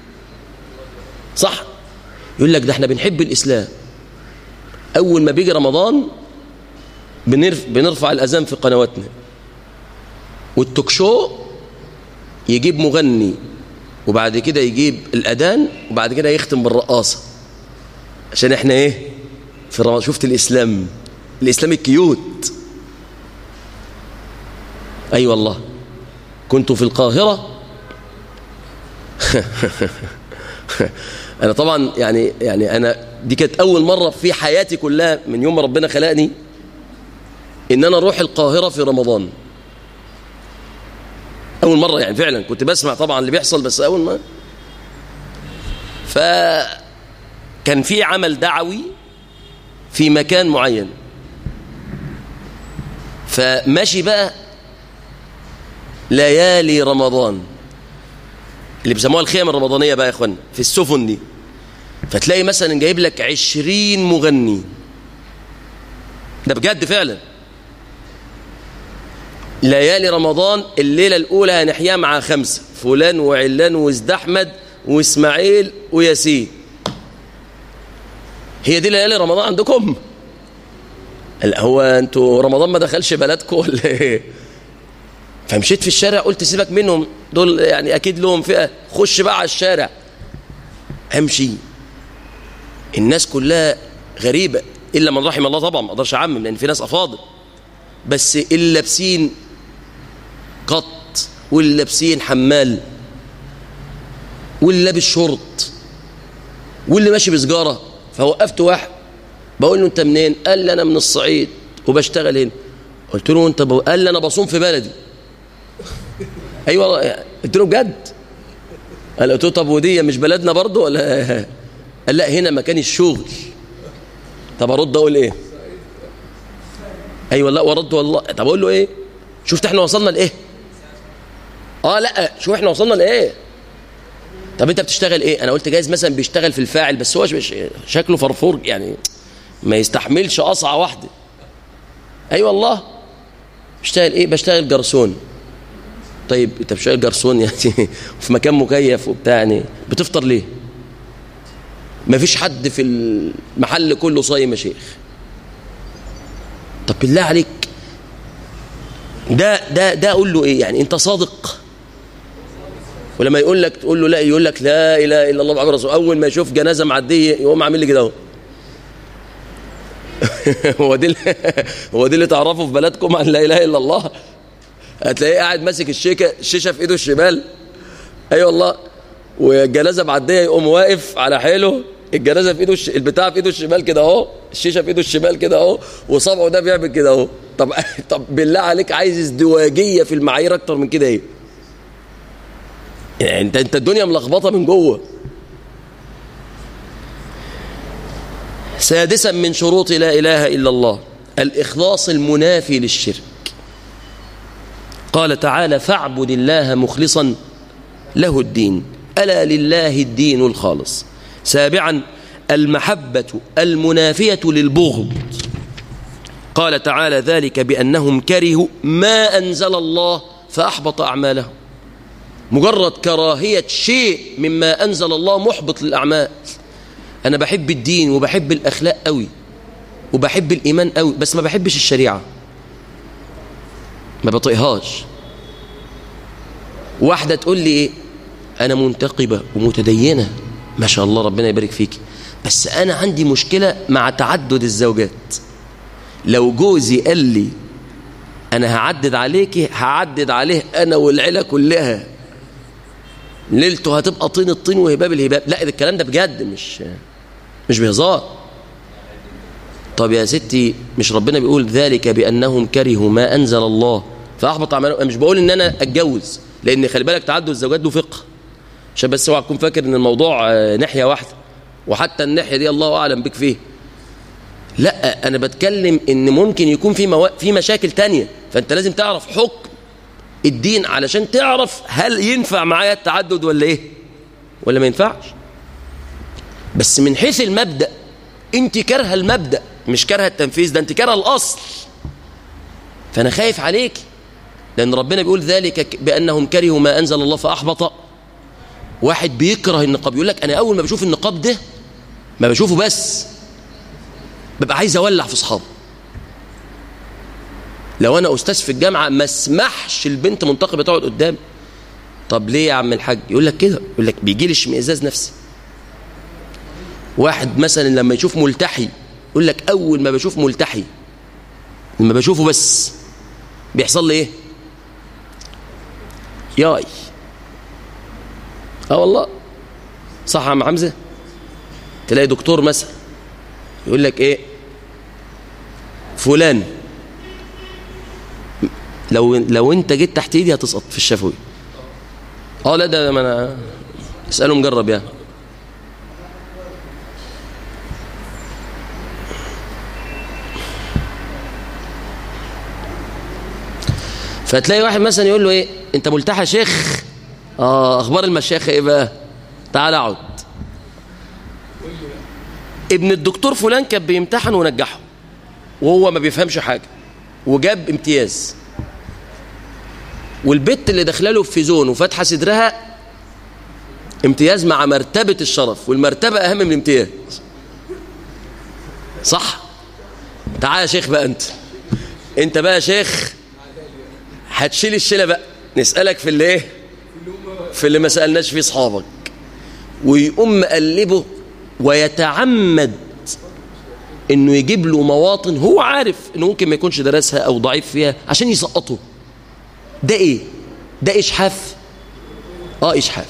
صح يقول لك ده احنا بنحب الاسلام اول ما بيجي رمضان بنرف بنرفع الاذان في قنواتنا والتوك شو يجيب مغني وبعد كده يجيب الاذان وبعد كده يختم بالرقاصه عشان احنا ايه في رمضان شفت الاسلام الاسلام الكيوت اي أيوة والله كنت في القاهره انا طبعا يعني يعني انا دي كانت اول مره في حياتي كلها من يوم ما ربنا خلقني ان انا اروح القاهره في رمضان اول مره يعني فعلا كنت بسمع طبعا اللي بيحصل بس اول ما فكان في عمل دعوي في مكان معين فماشي بقى ليالي رمضان اللي بيسموها الخيم الرمضانية بقى يا اخوانا في السفن دي فتلاقي مثلا جايب لك عشرين مغني ده بجد فعلا ليالي رمضان الليلة الأولى هنحياها مع خمسة فلان وعلان وزد أحمد وإسماعيل وياسين هي دي ليالي رمضان عندكم هو انتوا رمضان ما دخلش بلدكم ولا ايه فمشيت في الشارع قلت سيبك منهم دول يعني اكيد لهم فئه خش بقى على الشارع امشي الناس كلها غريبه الا من رحم الله طبعا ما اقدرش اعمم لان في ناس افاضل بس اللي لابسين قط واللي لابسين حمال واللي لابس شورت واللي ماشي بسجاره فوقفت واحد بقول له انت منين قال لي انا من الصعيد وبشتغل هنا قلت له انت بو... قال لي انا بصوم في بلدي ايوه والله قلت له بجد قال قلت له طب ودي مش بلدنا برضه ولا قال لا هنا مكان الشغل طب ارد اقول ايه ايوه لا ورد والله طب اقول له ايه شفت احنا وصلنا لايه اه لا شوف احنا وصلنا لايه طب انت بتشتغل ايه انا قلت جايز مثلا بيشتغل في الفاعل بس هو شكله فرفور يعني ما يستحملش قصعه واحده اي أيوة والله بشتغل ايه بشتغل جرسون طيب انت بتشتغل جرسون يعني في مكان مكيف وبتاع يعني بتفطر ليه ما فيش حد في المحل كله صايم يا شيخ طب بالله عليك ده ده ده اقول له ايه يعني انت صادق ولما يقول لك تقول له لا يقول لك لا اله الا الله محمد رسول اول ما يشوف جنازه معديه يقوم عامل لي كده اهو هو دي هو دي اللي تعرفه في بلدكم عن لا اله الا الله هتلاقيه قاعد ماسك الشيكه الشيشه في ايده الشمال اي أيوة والله والجنازه معديه يقوم واقف على حيله الجنازه في ايده الش... البتاع في ايده الشمال كده اهو الشيشه في ايده الشمال كده اهو وصبعه ده بيعمل كده اهو طب طب بالله عليك عايز ازدواجيه في المعايير اكتر من كده ايه يعني انت انت الدنيا ملخبطه من جوه سادسا من شروط لا اله الا الله الاخلاص المنافي للشرك قال تعالى فاعبد الله مخلصا له الدين الا لله الدين الخالص سابعا المحبه المنافيه للبغض قال تعالى ذلك بانهم كرهوا ما انزل الله فاحبط اعمالهم مجرد كراهية شيء مما أنزل الله محبط للأعمال أنا بحب الدين وبحب الأخلاق قوي وبحب الإيمان قوي بس ما بحبش الشريعة ما بطيقهاش واحدة تقول لي إيه أنا منتقبة ومتدينة ما شاء الله ربنا يبارك فيك بس أنا عندي مشكلة مع تعدد الزوجات لو جوزي قال لي أنا هعدد عليكي هعدد عليه أنا والعيلة كلها ليلته هتبقى طين الطين وهباب الهباب لا ده الكلام ده بجد مش مش بهزار طب يا ستي مش ربنا بيقول ذلك بأنهم كرهوا ما أنزل الله فأحبط أعمالهم مش بقول إن أنا أتجوز لأن خلي بالك تعدد الزوجات له فقه عشان بس اوعى تكون فاكر إن الموضوع ناحية واحدة وحتى الناحية دي الله أعلم بك فيه لا أنا بتكلم إن ممكن يكون في موا... في مشاكل تانية فأنت لازم تعرف حكم الدين علشان تعرف هل ينفع معايا التعدد ولا ايه ولا ما ينفعش بس من حيث المبدأ انت كارهه المبدأ مش كارهه التنفيذ ده انت كارهه الاصل فانا خايف عليك لان ربنا بيقول ذلك بانهم كرهوا ما انزل الله فاحبط واحد بيكره النقاب يقول لك انا اول ما بشوف النقاب ده ما بشوفه بس ببقى عايز اولع في اصحابي لو انا استاذ في الجامعه ما اسمحش البنت منتقبه تقعد قدامي طب ليه يا عم الحاج يقول لك كده يقول لك بيجي لي اشمئزاز نفسي واحد مثلا لما يشوف ملتحي يقول لك اول ما بشوف ملتحي لما بشوفه بس بيحصل لي ايه ياي اه والله صح يا عم حمزه تلاقي دكتور مثلا يقول لك ايه فلان لو لو انت جيت تحت ايدي هتسقط في الشفوي اه لا ده ما انا اساله مجرب يعني فتلاقي واحد مثلا يقول له ايه انت ملتحى يا شيخ اه اخبار المشايخ ايه بقى تعال اقعد ابن الدكتور فلان كان بيمتحن ونجحه وهو ما بيفهمش حاجه وجاب امتياز والبت اللي داخله له في زون وفاتحه صدرها امتياز مع مرتبه الشرف والمرتبه اهم من الامتياز صح تعال يا شيخ بقى انت انت بقى يا شيخ هتشيل الشيله بقى نسالك في اللي ايه في اللي ما سالناش فيه اصحابك ويقوم مقلبه ويتعمد انه يجيب له مواطن هو عارف انه ممكن ما يكونش درسها او ضعيف فيها عشان يسقطه ده ايه ده اشحاف اه اشحاف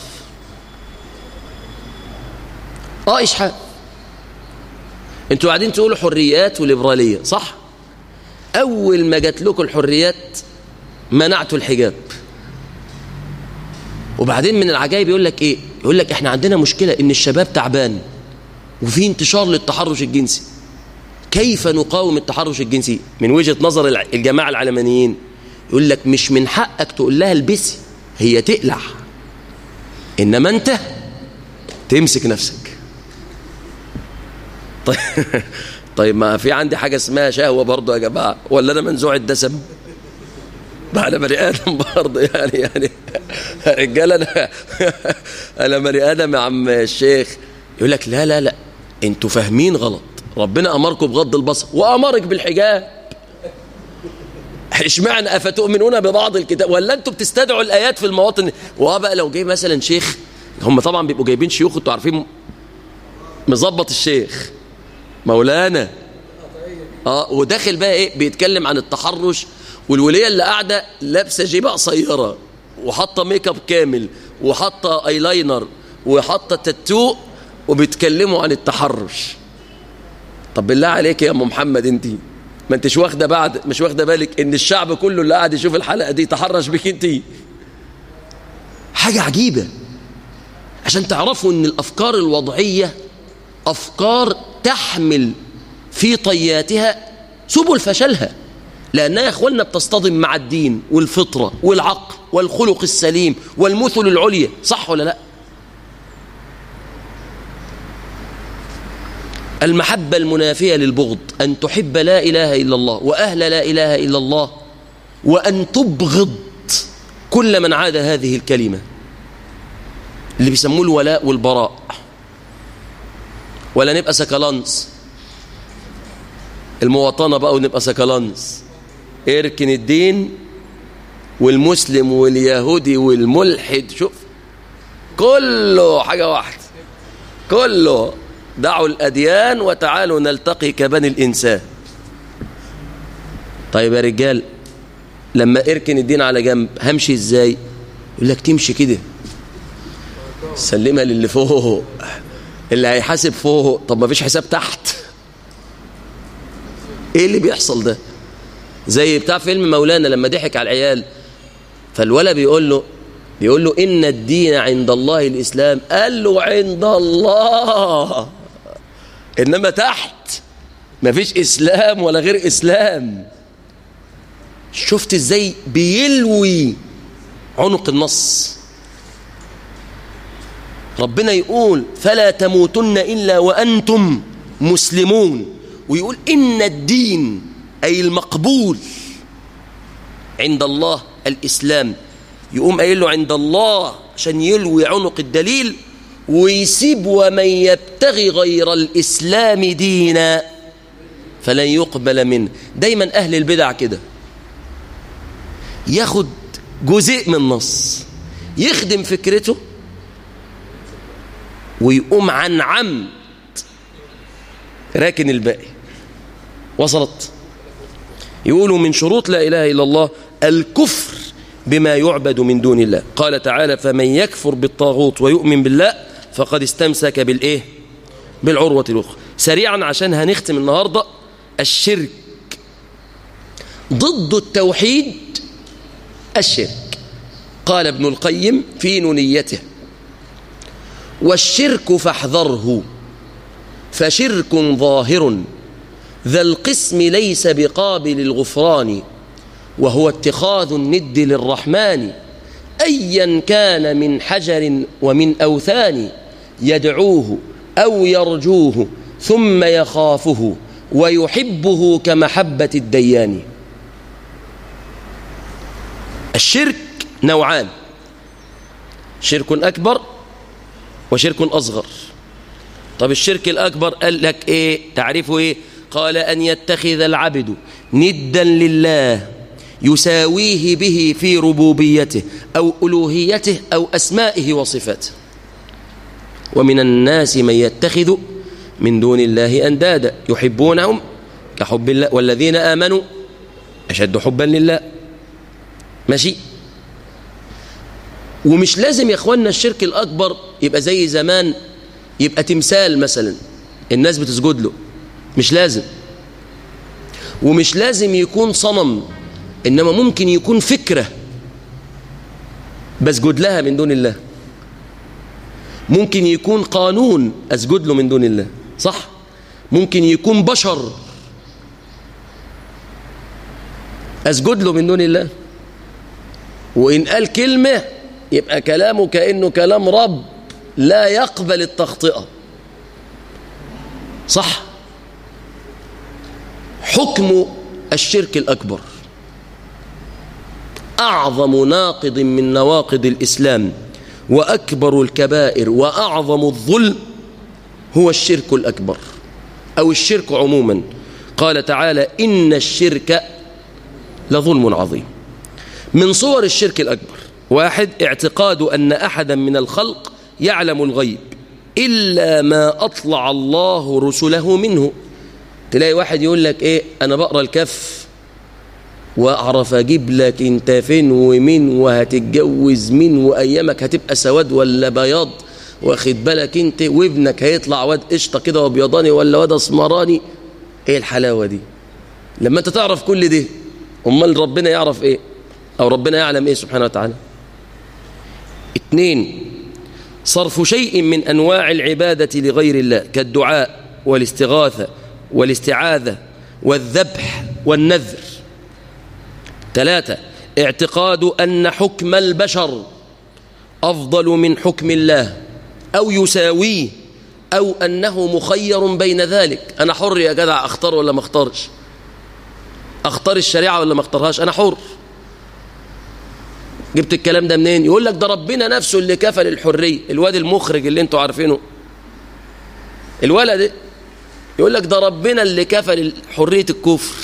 اه اشحاف انتوا قاعدين تقولوا حريات وليبراليه صح اول ما جات لكم الحريات منعتوا الحجاب وبعدين من العجائب يقول لك ايه يقول لك احنا عندنا مشكله ان الشباب تعبان وفي انتشار للتحرش الجنسي كيف نقاوم التحرش الجنسي من وجهه نظر الجماعه العلمانيين يقول لك مش من حقك تقول لها البسي هي تقلع انما انت تمسك نفسك طيب طيب ما في عندي حاجه اسمها شهوه برضه يا جماعه ولا انا منزوع الدسم ما انا بني ادم برضه يعني يعني رجال انا انا بني ادم يا عم الشيخ يقول لك لا لا لا انتوا فاهمين غلط ربنا امركم بغض البصر وامرك بالحجاب اشمعنى افتؤمنون ببعض الكتاب ولا انتوا بتستدعوا الايات في المواطن وبقى لو جاي مثلا شيخ هم طبعا بيبقوا جايبين شيوخ انتوا عارفين مظبط الشيخ مولانا اه وداخل بقى ايه بيتكلم عن التحرش والوليه اللي قاعده لابسه جيبه قصيره وحاطه ميك اب كامل وحاطه ايلاينر وحاطه تاتو وبيتكلموا عن التحرش طب بالله عليك يا ام محمد انت ما انتش واخده بعد مش واخده بالك ان الشعب كله اللي قاعد يشوف الحلقه دي تحرش بك انت حاجه عجيبه عشان تعرفوا ان الافكار الوضعيه افكار تحمل في طياتها سبل فشلها لأنها يا أخوانا بتصطدم مع الدين والفطرة والعقل والخلق السليم والمثل العليا صح ولا لا المحبة المنافية للبغض أن تحب لا إله إلا الله وأهل لا إله إلا الله وأن تبغض كل من عاد هذه الكلمة اللي بيسموه الولاء والبراء ولا نبقى سكالانس المواطنة بقى ونبقى سكالانس اركن الدين والمسلم واليهودي والملحد شوف كله حاجة واحدة كله دعوا الأديان وتعالوا نلتقي كبني الإنسان طيب يا رجال لما اركن الدين على جنب همشي ازاي يقول لك تمشي كده سلمها للي فوق اللي هيحاسب فوق طب ما فيش حساب تحت ايه اللي بيحصل ده زي بتاع فيلم مولانا لما ضحك على العيال فالولد بيقول له بيقول له ان الدين عند الله الاسلام قال له عند الله انما تحت ما فيش اسلام ولا غير اسلام شفت ازاي بيلوي عنق النص ربنا يقول فلا تموتن الا وانتم مسلمون ويقول ان الدين اي المقبول عند الله الاسلام يقوم قايل له عند الله عشان يلوي عنق الدليل ويسيب ومن يبتغي غير الاسلام دينا فلن يقبل منه دايما اهل البدع كده ياخد جزء من النص يخدم فكرته ويقوم عن عمد راكن الباقي وصلت يقولوا من شروط لا إله إلا الله الكفر بما يعبد من دون الله قال تعالى فمن يكفر بالطاغوت ويؤمن بالله فقد استمسك بالإيه بالعروة الأخرى سريعا عشان هنختم النهاردة الشرك ضد التوحيد الشرك قال ابن القيم في نونيته والشرك فاحذره فشرك ظاهر ذا القسم ليس بقابل الغفران وهو اتخاذ الند للرحمن أيا كان من حجر ومن أوثان يدعوه أو يرجوه ثم يخافه ويحبه كمحبة الديان الشرك نوعان شرك أكبر وشرك أصغر طب الشرك الأكبر قال لك إيه تعرفه إيه قال أن يتخذ العبد ندا لله يساويه به في ربوبيته أو ألوهيته أو أسمائه وصفاته ومن الناس من يتخذ من دون الله أندادا يحبونهم كحب الله والذين آمنوا أشد حبا لله ماشي ومش لازم يا اخوانا الشرك الأكبر يبقى زي زمان يبقى تمثال مثلا الناس بتسجد له مش لازم ومش لازم يكون صنم إنما ممكن يكون فكرة بسجد لها من دون الله ممكن يكون قانون أسجد له من دون الله صح ممكن يكون بشر أسجد له من دون الله وإن قال كلمة يبقى كلامه كأنه كلام رب لا يقبل التخطئة صح حكم الشرك الأكبر أعظم ناقض من نواقض الإسلام وأكبر الكبائر وأعظم الظلم هو الشرك الأكبر أو الشرك عموما قال تعالى إن الشرك لظلم عظيم من صور الشرك الأكبر واحد اعتقاد أن أحدا من الخلق يعلم الغيب إلا ما أطلع الله رسله منه تلاقي واحد يقول لك إيه أنا بقرأ الكف وأعرف أجيب لك أنت فين ومين وهتتجوز مين وأيامك هتبقى سواد ولا بياض واخد بالك أنت وابنك هيطلع واد قشطة كده وابيضاني ولا واد اسمراني إيه الحلاوة دي لما أنت تعرف كل ده أمال ربنا يعرف إيه أو ربنا يعلم إيه سبحانه وتعالى اثنين صرف شيء من أنواع العبادة لغير الله كالدعاء والاستغاثة والاستعاذة والذبح والنذر ثلاثة اعتقاد أن حكم البشر أفضل من حكم الله أو يساويه أو أنه مخير بين ذلك أنا حر يا جدع أختار ولا ما اختارش أختار الشريعة ولا ما اختارهاش أنا حر جبت الكلام ده منين يقول لك ده ربنا نفسه اللي كفل الحرية الواد المخرج اللي انتوا عارفينه الولد يقول لك ده ربنا اللي كفل حرية الكفر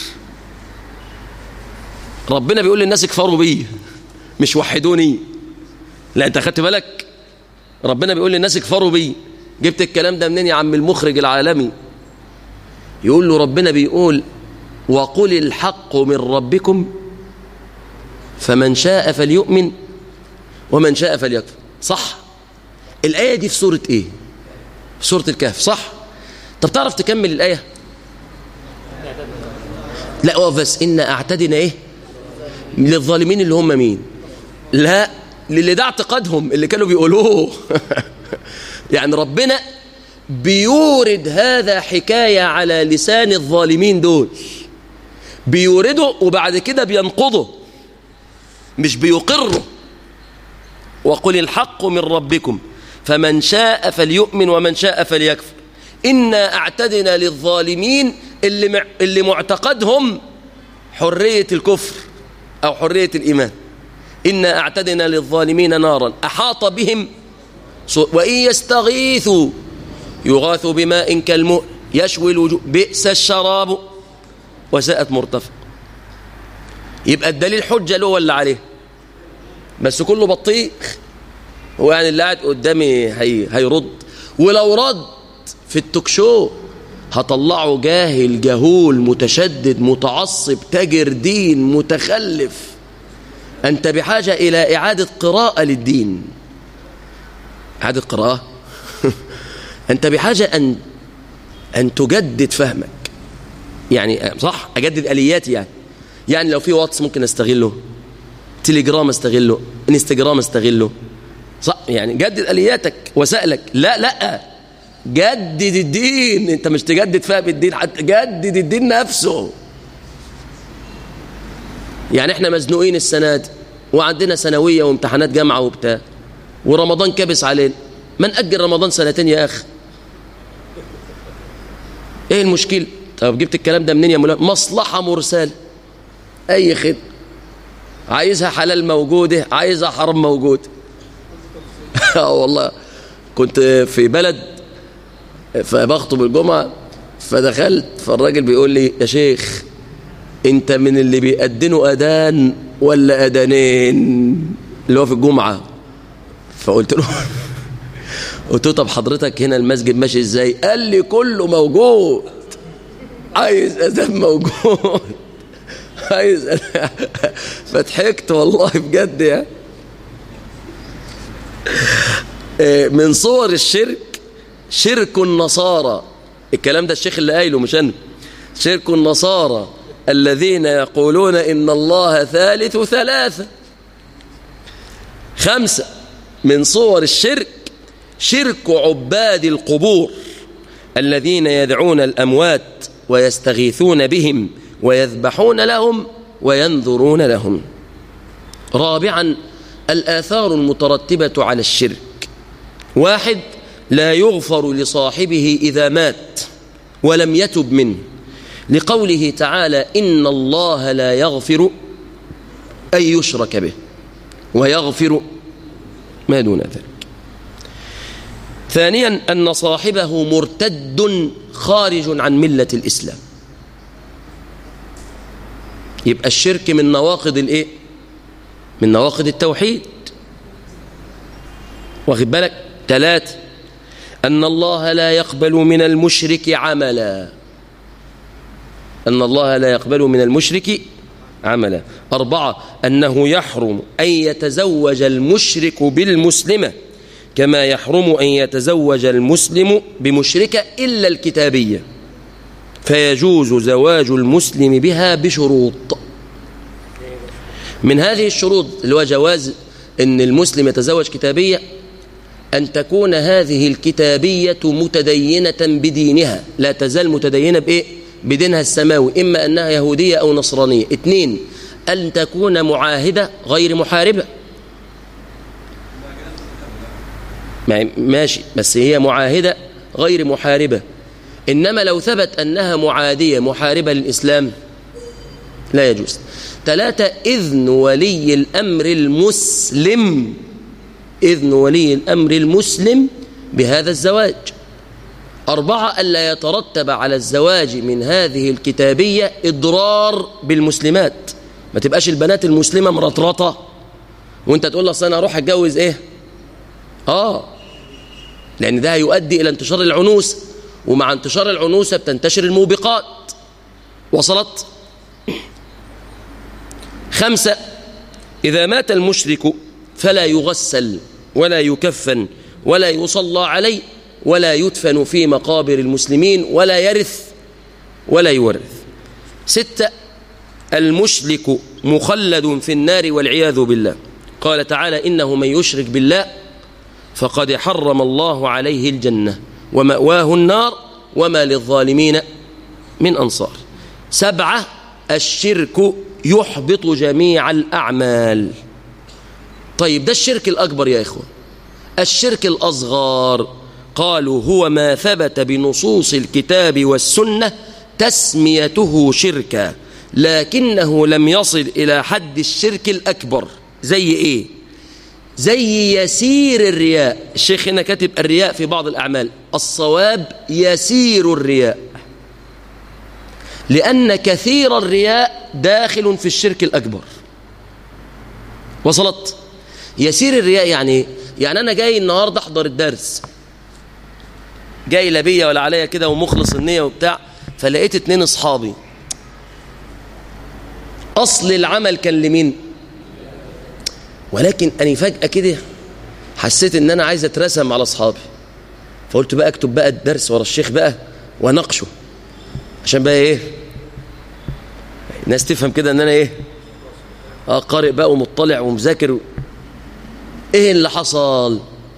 ربنا بيقول للناس اكفروا بي مش وحدوني لا انت خدت بالك ربنا بيقول للناس اكفروا بي جبت الكلام ده منين يا عم المخرج العالمي يقول له ربنا بيقول وقل الحق من ربكم فمن شاء فليؤمن ومن شاء فليكفر صح الآية دي في سورة ايه في سورة الكهف صح طب تعرف تكمل الآية لا بس إن أعتدنا إيه للظالمين اللي هم مين لا للي ده اعتقادهم اللي كانوا بيقولوه يعني ربنا بيورد هذا حكاية على لسان الظالمين دول بيورده وبعد كده بينقضه مش بيقره وقل الحق من ربكم فمن شاء فليؤمن ومن شاء فليكفر إنا أعتدنا للظالمين اللي, مع اللي معتقدهم حرية الكفر أو حرية الإيمان إنا أعتدنا للظالمين نارا أحاط بهم وإن يستغيثوا يغاثوا بماء كالمؤ يشوي الوجوه بئس الشراب وساءت مرتفق يبقى الدليل حجة له ولا عليه بس كله بطيخ هو يعني اللي قاعد قدامي هي هيرد ولو رد في التوك شو هطلعه جاهل جهول متشدد متعصب تاجر دين متخلف أنت بحاجة إلى إعادة قراءة للدين إعادة قراءة أنت بحاجة أن أن تجدد فهمك يعني صح أجدد آلياتي يعني يعني لو في واتس ممكن أستغله تليجرام أستغله انستجرام أستغله صح يعني جدد آلياتك وسائلك لا لا جدد الدين انت مش تجدد فهم الدين حتى جدد الدين نفسه يعني احنا مزنوقين السنة دي وعندنا ثانوية وامتحانات جامعة وبتاع ورمضان كبس علينا ما نأجل رمضان سنتين يا أخي ايه المشكلة طب جبت الكلام ده منين يا مولانا مصلحة مرسلة اي خدمة عايزها حلال موجودة عايزها حرام موجود اه والله كنت في بلد فبخطب الجمعة فدخلت فالراجل بيقول لي يا شيخ انت من اللي بيأذنوا أذان ولا أذانين اللي هو في الجمعة فقلت له قلت له طب حضرتك هنا المسجد ماشي ازاي قال لي كله موجود عايز أذان موجود عايز أذان فضحكت والله بجد يعني من صور الشرك شرك النصارى الكلام ده الشيخ اللي قايله مش انا شرك النصارى الذين يقولون إن الله ثالث ثلاثة خمسة من صور الشرك شرك عباد القبور الذين يدعون الأموات ويستغيثون بهم ويذبحون لهم وينذرون لهم رابعا الآثار المترتبة على الشرك واحد لا يغفر لصاحبه إذا مات ولم يتب منه لقوله تعالى إن الله لا يغفر أن يشرك به ويغفر ما دون ذلك ثانيا أن صاحبه مرتد خارج عن ملة الإسلام يبقى الشرك من نواقض الإيه؟ من نواقض التوحيد واخد بالك ثلاثة أن الله لا يقبل من المشرك عملا أن الله لا يقبل من المشرك عملا أربعة أنه يحرم أن يتزوج المشرك بالمسلمة كما يحرم أن يتزوج المسلم بمشركة إلا الكتابية فيجوز زواج المسلم بها بشروط من هذه الشروط اللي هو جواز أن المسلم يتزوج كتابية أن تكون هذه الكتابية متدينة بدينها لا تزال متدينة بإيه؟ بدينها السماوي إما أنها يهودية أو نصرانية اثنين أن تكون معاهدة غير محاربة ماشي بس هي معاهدة غير محاربة إنما لو ثبت أنها معادية محاربة للإسلام لا يجوز ثلاثة إذن ولي الأمر المسلم إذن ولي الأمر المسلم بهذا الزواج أربعة ألا يترتب على الزواج من هذه الكتابية إضرار بالمسلمات ما تبقاش البنات المسلمة مرطرطة وانت تقول لها أنا أروح أتجوز إيه آه لأن ده هيؤدي إلى انتشار العنوسة ومع انتشار العنوسة بتنتشر الموبقات وصلت خمسة إذا مات المشرك فلا يغسل ولا يكفن ولا يصلى عليه ولا يدفن في مقابر المسلمين ولا يرث ولا يورث ستة المشرك مخلد في النار والعياذ بالله قال تعالى إنه من يشرك بالله فقد حرم الله عليه الجنة ومأواه النار وما للظالمين من أنصار سبعة الشرك يحبط جميع الأعمال طيب ده الشرك الأكبر يا إخوة الشرك الأصغر قالوا هو ما ثبت بنصوص الكتاب والسنة تسميته شركا لكنه لم يصل إلى حد الشرك الأكبر زي إيه زي يسير الرياء الشيخ هنا كاتب الرياء في بعض الأعمال الصواب يسير الرياء لأن كثير الرياء داخل في الشرك الأكبر وصلت يسير الرياء يعني يعني أنا جاي النهاردة أحضر الدرس جاي لا بيا ولا عليا كده ومخلص النية وبتاع فلقيت اتنين اصحابي اصل العمل كان لمين ولكن انا فجأة كده حسيت ان انا عايز اترسم على اصحابي فقلت بقى اكتب بقى الدرس ورا الشيخ بقى واناقشه عشان بقى ايه الناس تفهم كده ان انا ايه اه قارئ بقى ومطلع ومذاكر ايه اللي حصل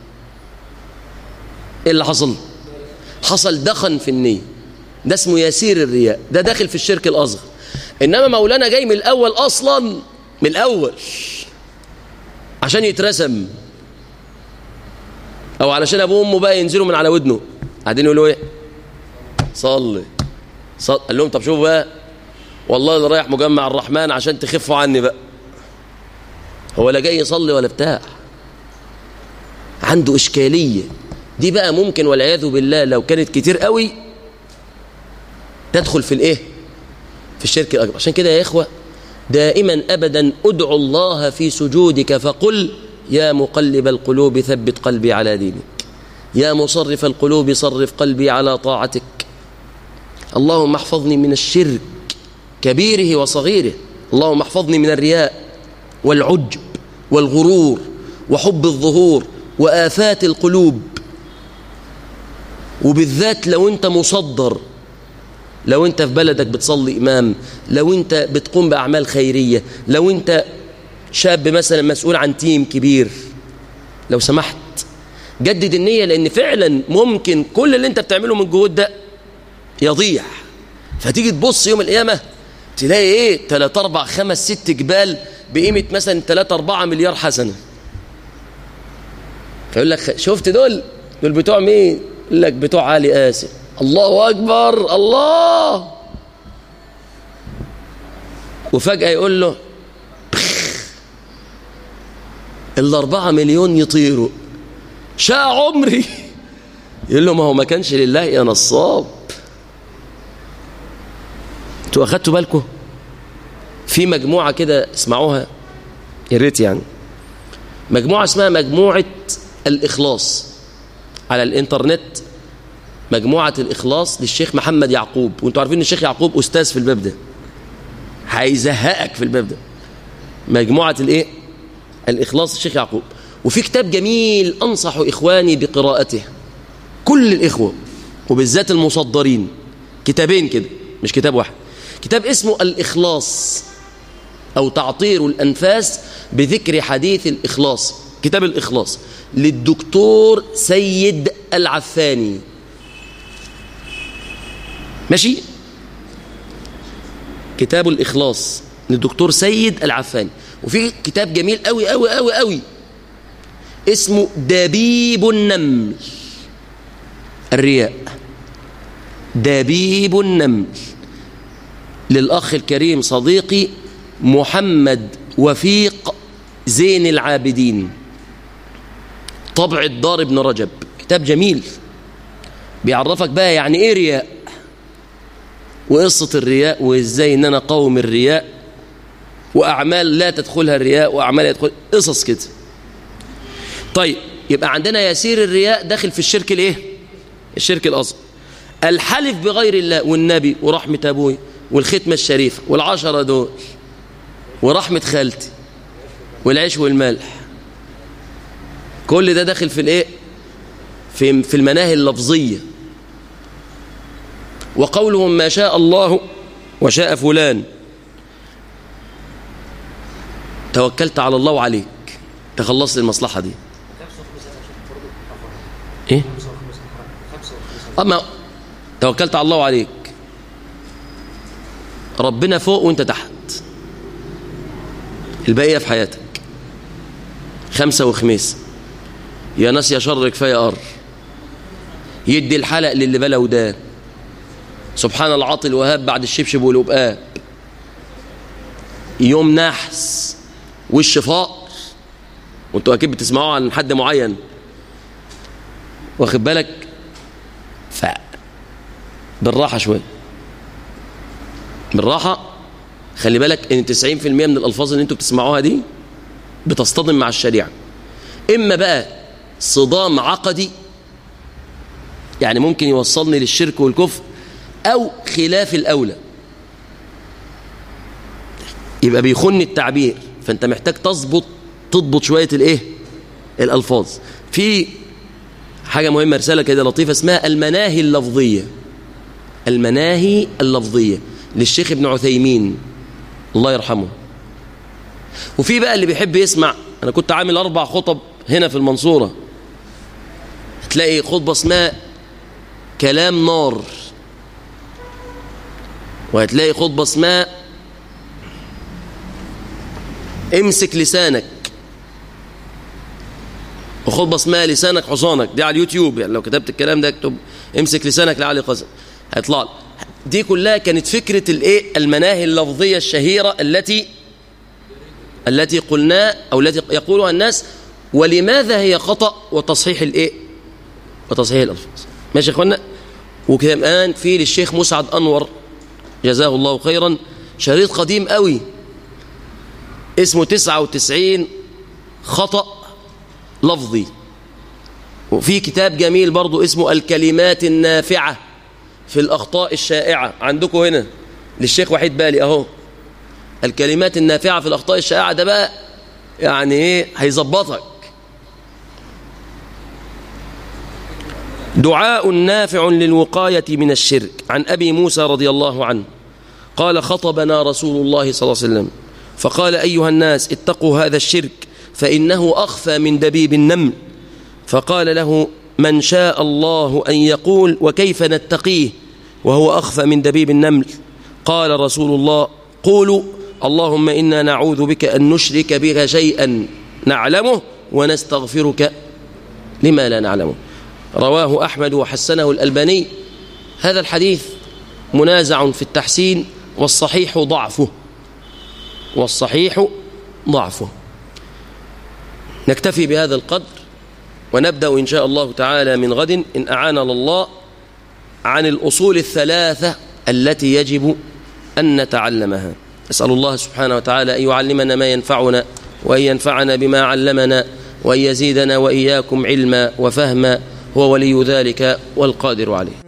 ايه اللي حصل حصل دخن في النية ده اسمه يسير الرياء ده داخل في الشرك الأصغر إنما مولانا جاي من الأول أصلا من الأول عشان يترسم أو علشان أبوه وأمه بقى ينزلوا من على ودنه قاعدين يقولوا إيه صلي صل... قال لهم طب شوفوا بقى والله اللي رايح مجمع الرحمن عشان تخفوا عني بقى هو لا جاي يصلي ولا بتاع عنده إشكالية دي بقى ممكن والعياذ بالله لو كانت كتير قوي تدخل في الايه في الشرك الأكبر عشان كده يا إخوة دائما أبدا ادعو الله في سجودك فقل يا مقلب القلوب ثبت قلبي على دينك يا مصرف القلوب صرف قلبي على طاعتك اللهم احفظني من الشرك كبيره وصغيره اللهم احفظني من الرياء والعجب والغرور وحب الظهور وآفات القلوب وبالذات لو انت مصدر لو انت في بلدك بتصلي إمام لو انت بتقوم بأعمال خيرية لو انت شاب مثلا مسؤول عن تيم كبير لو سمحت جدد النية لأن فعلا ممكن كل اللي انت بتعمله من جهود ده يضيع فتيجي تبص يوم القيامة تلاقي ايه 3 4 5 6 جبال بقيمة مثلا 3 4 مليار حسنة فيقول لك شفت دول دول بتوع مين يقول لك بتوع علي قاسم الله أكبر الله وفجأة يقول له الأربعة مليون يطيروا شاء عمري يقول له ما هو ما كانش لله يا نصاب انتوا أخدتوا بالكم في مجموعة كده اسمعوها يا ريت يعني مجموعة اسمها مجموعة الإخلاص على الإنترنت مجموعة الإخلاص للشيخ محمد يعقوب وانتوا عارفين ان الشيخ يعقوب أستاذ في الباب ده هيزهقك في الباب ده مجموعة الإيه؟ الإخلاص الشيخ يعقوب وفي كتاب جميل أنصح إخواني بقراءته كل الإخوة وبالذات المصدرين كتابين كده مش كتاب واحد كتاب اسمه الإخلاص أو تعطير الأنفاس بذكر حديث الإخلاص كتاب الإخلاص للدكتور سيد العفاني ماشي كتاب الإخلاص للدكتور سيد العفاني وفي كتاب جميل قوي قوي قوي قوي اسمه دبيب النمل الرياء دبيب النمل للأخ الكريم صديقي محمد وفيق زين العابدين طبع الدار ابن رجب كتاب جميل بيعرفك بقى يعني ايه رياء وقصة الرياء وازاي ان انا قوم الرياء واعمال لا تدخلها الرياء واعمال يدخل قصص كده طيب يبقى عندنا يسير الرياء داخل في الشرك الايه الشرك الاصغر الحلف بغير الله والنبي ورحمة ابوي والختمة الشريفة والعشرة دول ورحمة خالتي والعيش والملح كل ده داخل في الايه في في المناهي اللفظيه وقولهم ما شاء الله وشاء فلان توكلت على الله وعليك تخلصت المصلحه دي ايه اما توكلت على الله وعليك ربنا فوق وانت تحت البقيه في حياتك خمسه وخميس يا ناس يا شر كفايه قر يدي الحلق للي بلا ودان سبحان العاطي الوهاب بعد الشبشب والأبقاب يوم نحس وش فقر وانتوا اكيد بتسمعوا عن حد معين واخد بالك ف بالراحه شويه بالراحه خلي بالك ان 90% من الالفاظ اللي انتوا بتسمعوها دي بتصطدم مع الشريعه اما بقى صدام عقدي يعني ممكن يوصلني للشرك والكفر أو خلاف الأولى يبقى بيخن التعبير فأنت محتاج تظبط تضبط شوية الإيه الألفاظ في حاجة مهمة رسالة كده لطيفة اسمها المناهي اللفظية المناهي اللفظية للشيخ ابن عثيمين الله يرحمه وفي بقى اللي بيحب يسمع أنا كنت عامل أربع خطب هنا في المنصورة تلاقي خطبة اسمها كلام نار وهتلاقي خطبة اسمها امسك لسانك وخطبة اسمها لسانك حصانك دي على اليوتيوب يعني لو كتبت الكلام ده اكتب امسك لسانك لعلي قسم هيطلع دي كلها كانت فكرة الايه المناهي اللفظية الشهيرة التي التي قلنا أو التي يقولها الناس ولماذا هي خطأ وتصحيح الايه وتصحيح الألفاظ ماشي يا اخوانا وكمان في للشيخ مسعد أنور جزاه الله خيرا شريط قديم قوي اسمه 99 خطأ لفظي وفي كتاب جميل برضو اسمه الكلمات النافعة في الأخطاء الشائعة عندكم هنا للشيخ وحيد بالي أهو الكلمات النافعة في الأخطاء الشائعة ده بقى يعني إيه هيظبطك دعاء نافع للوقاية من الشرك عن أبي موسى رضي الله عنه قال خطبنا رسول الله صلى الله عليه وسلم فقال أيها الناس اتقوا هذا الشرك فإنه أخفى من دبيب النمل فقال له من شاء الله أن يقول وكيف نتقيه وهو أخفى من دبيب النمل قال رسول الله قولوا اللهم إنا نعوذ بك أن نشرك بك شيئا نعلمه ونستغفرك لما لا نعلمه رواه أحمد وحسنه الألباني هذا الحديث منازع في التحسين والصحيح ضعفه والصحيح ضعفه نكتفي بهذا القدر ونبدأ إن شاء الله تعالى من غد إن أعاننا الله عن الأصول الثلاثة التي يجب أن نتعلمها أسأل الله سبحانه وتعالى أن يعلمنا ما ينفعنا وأن ينفعنا بما علمنا وأن يزيدنا وإياكم علما وفهما هو ولي ذلك والقادر عليه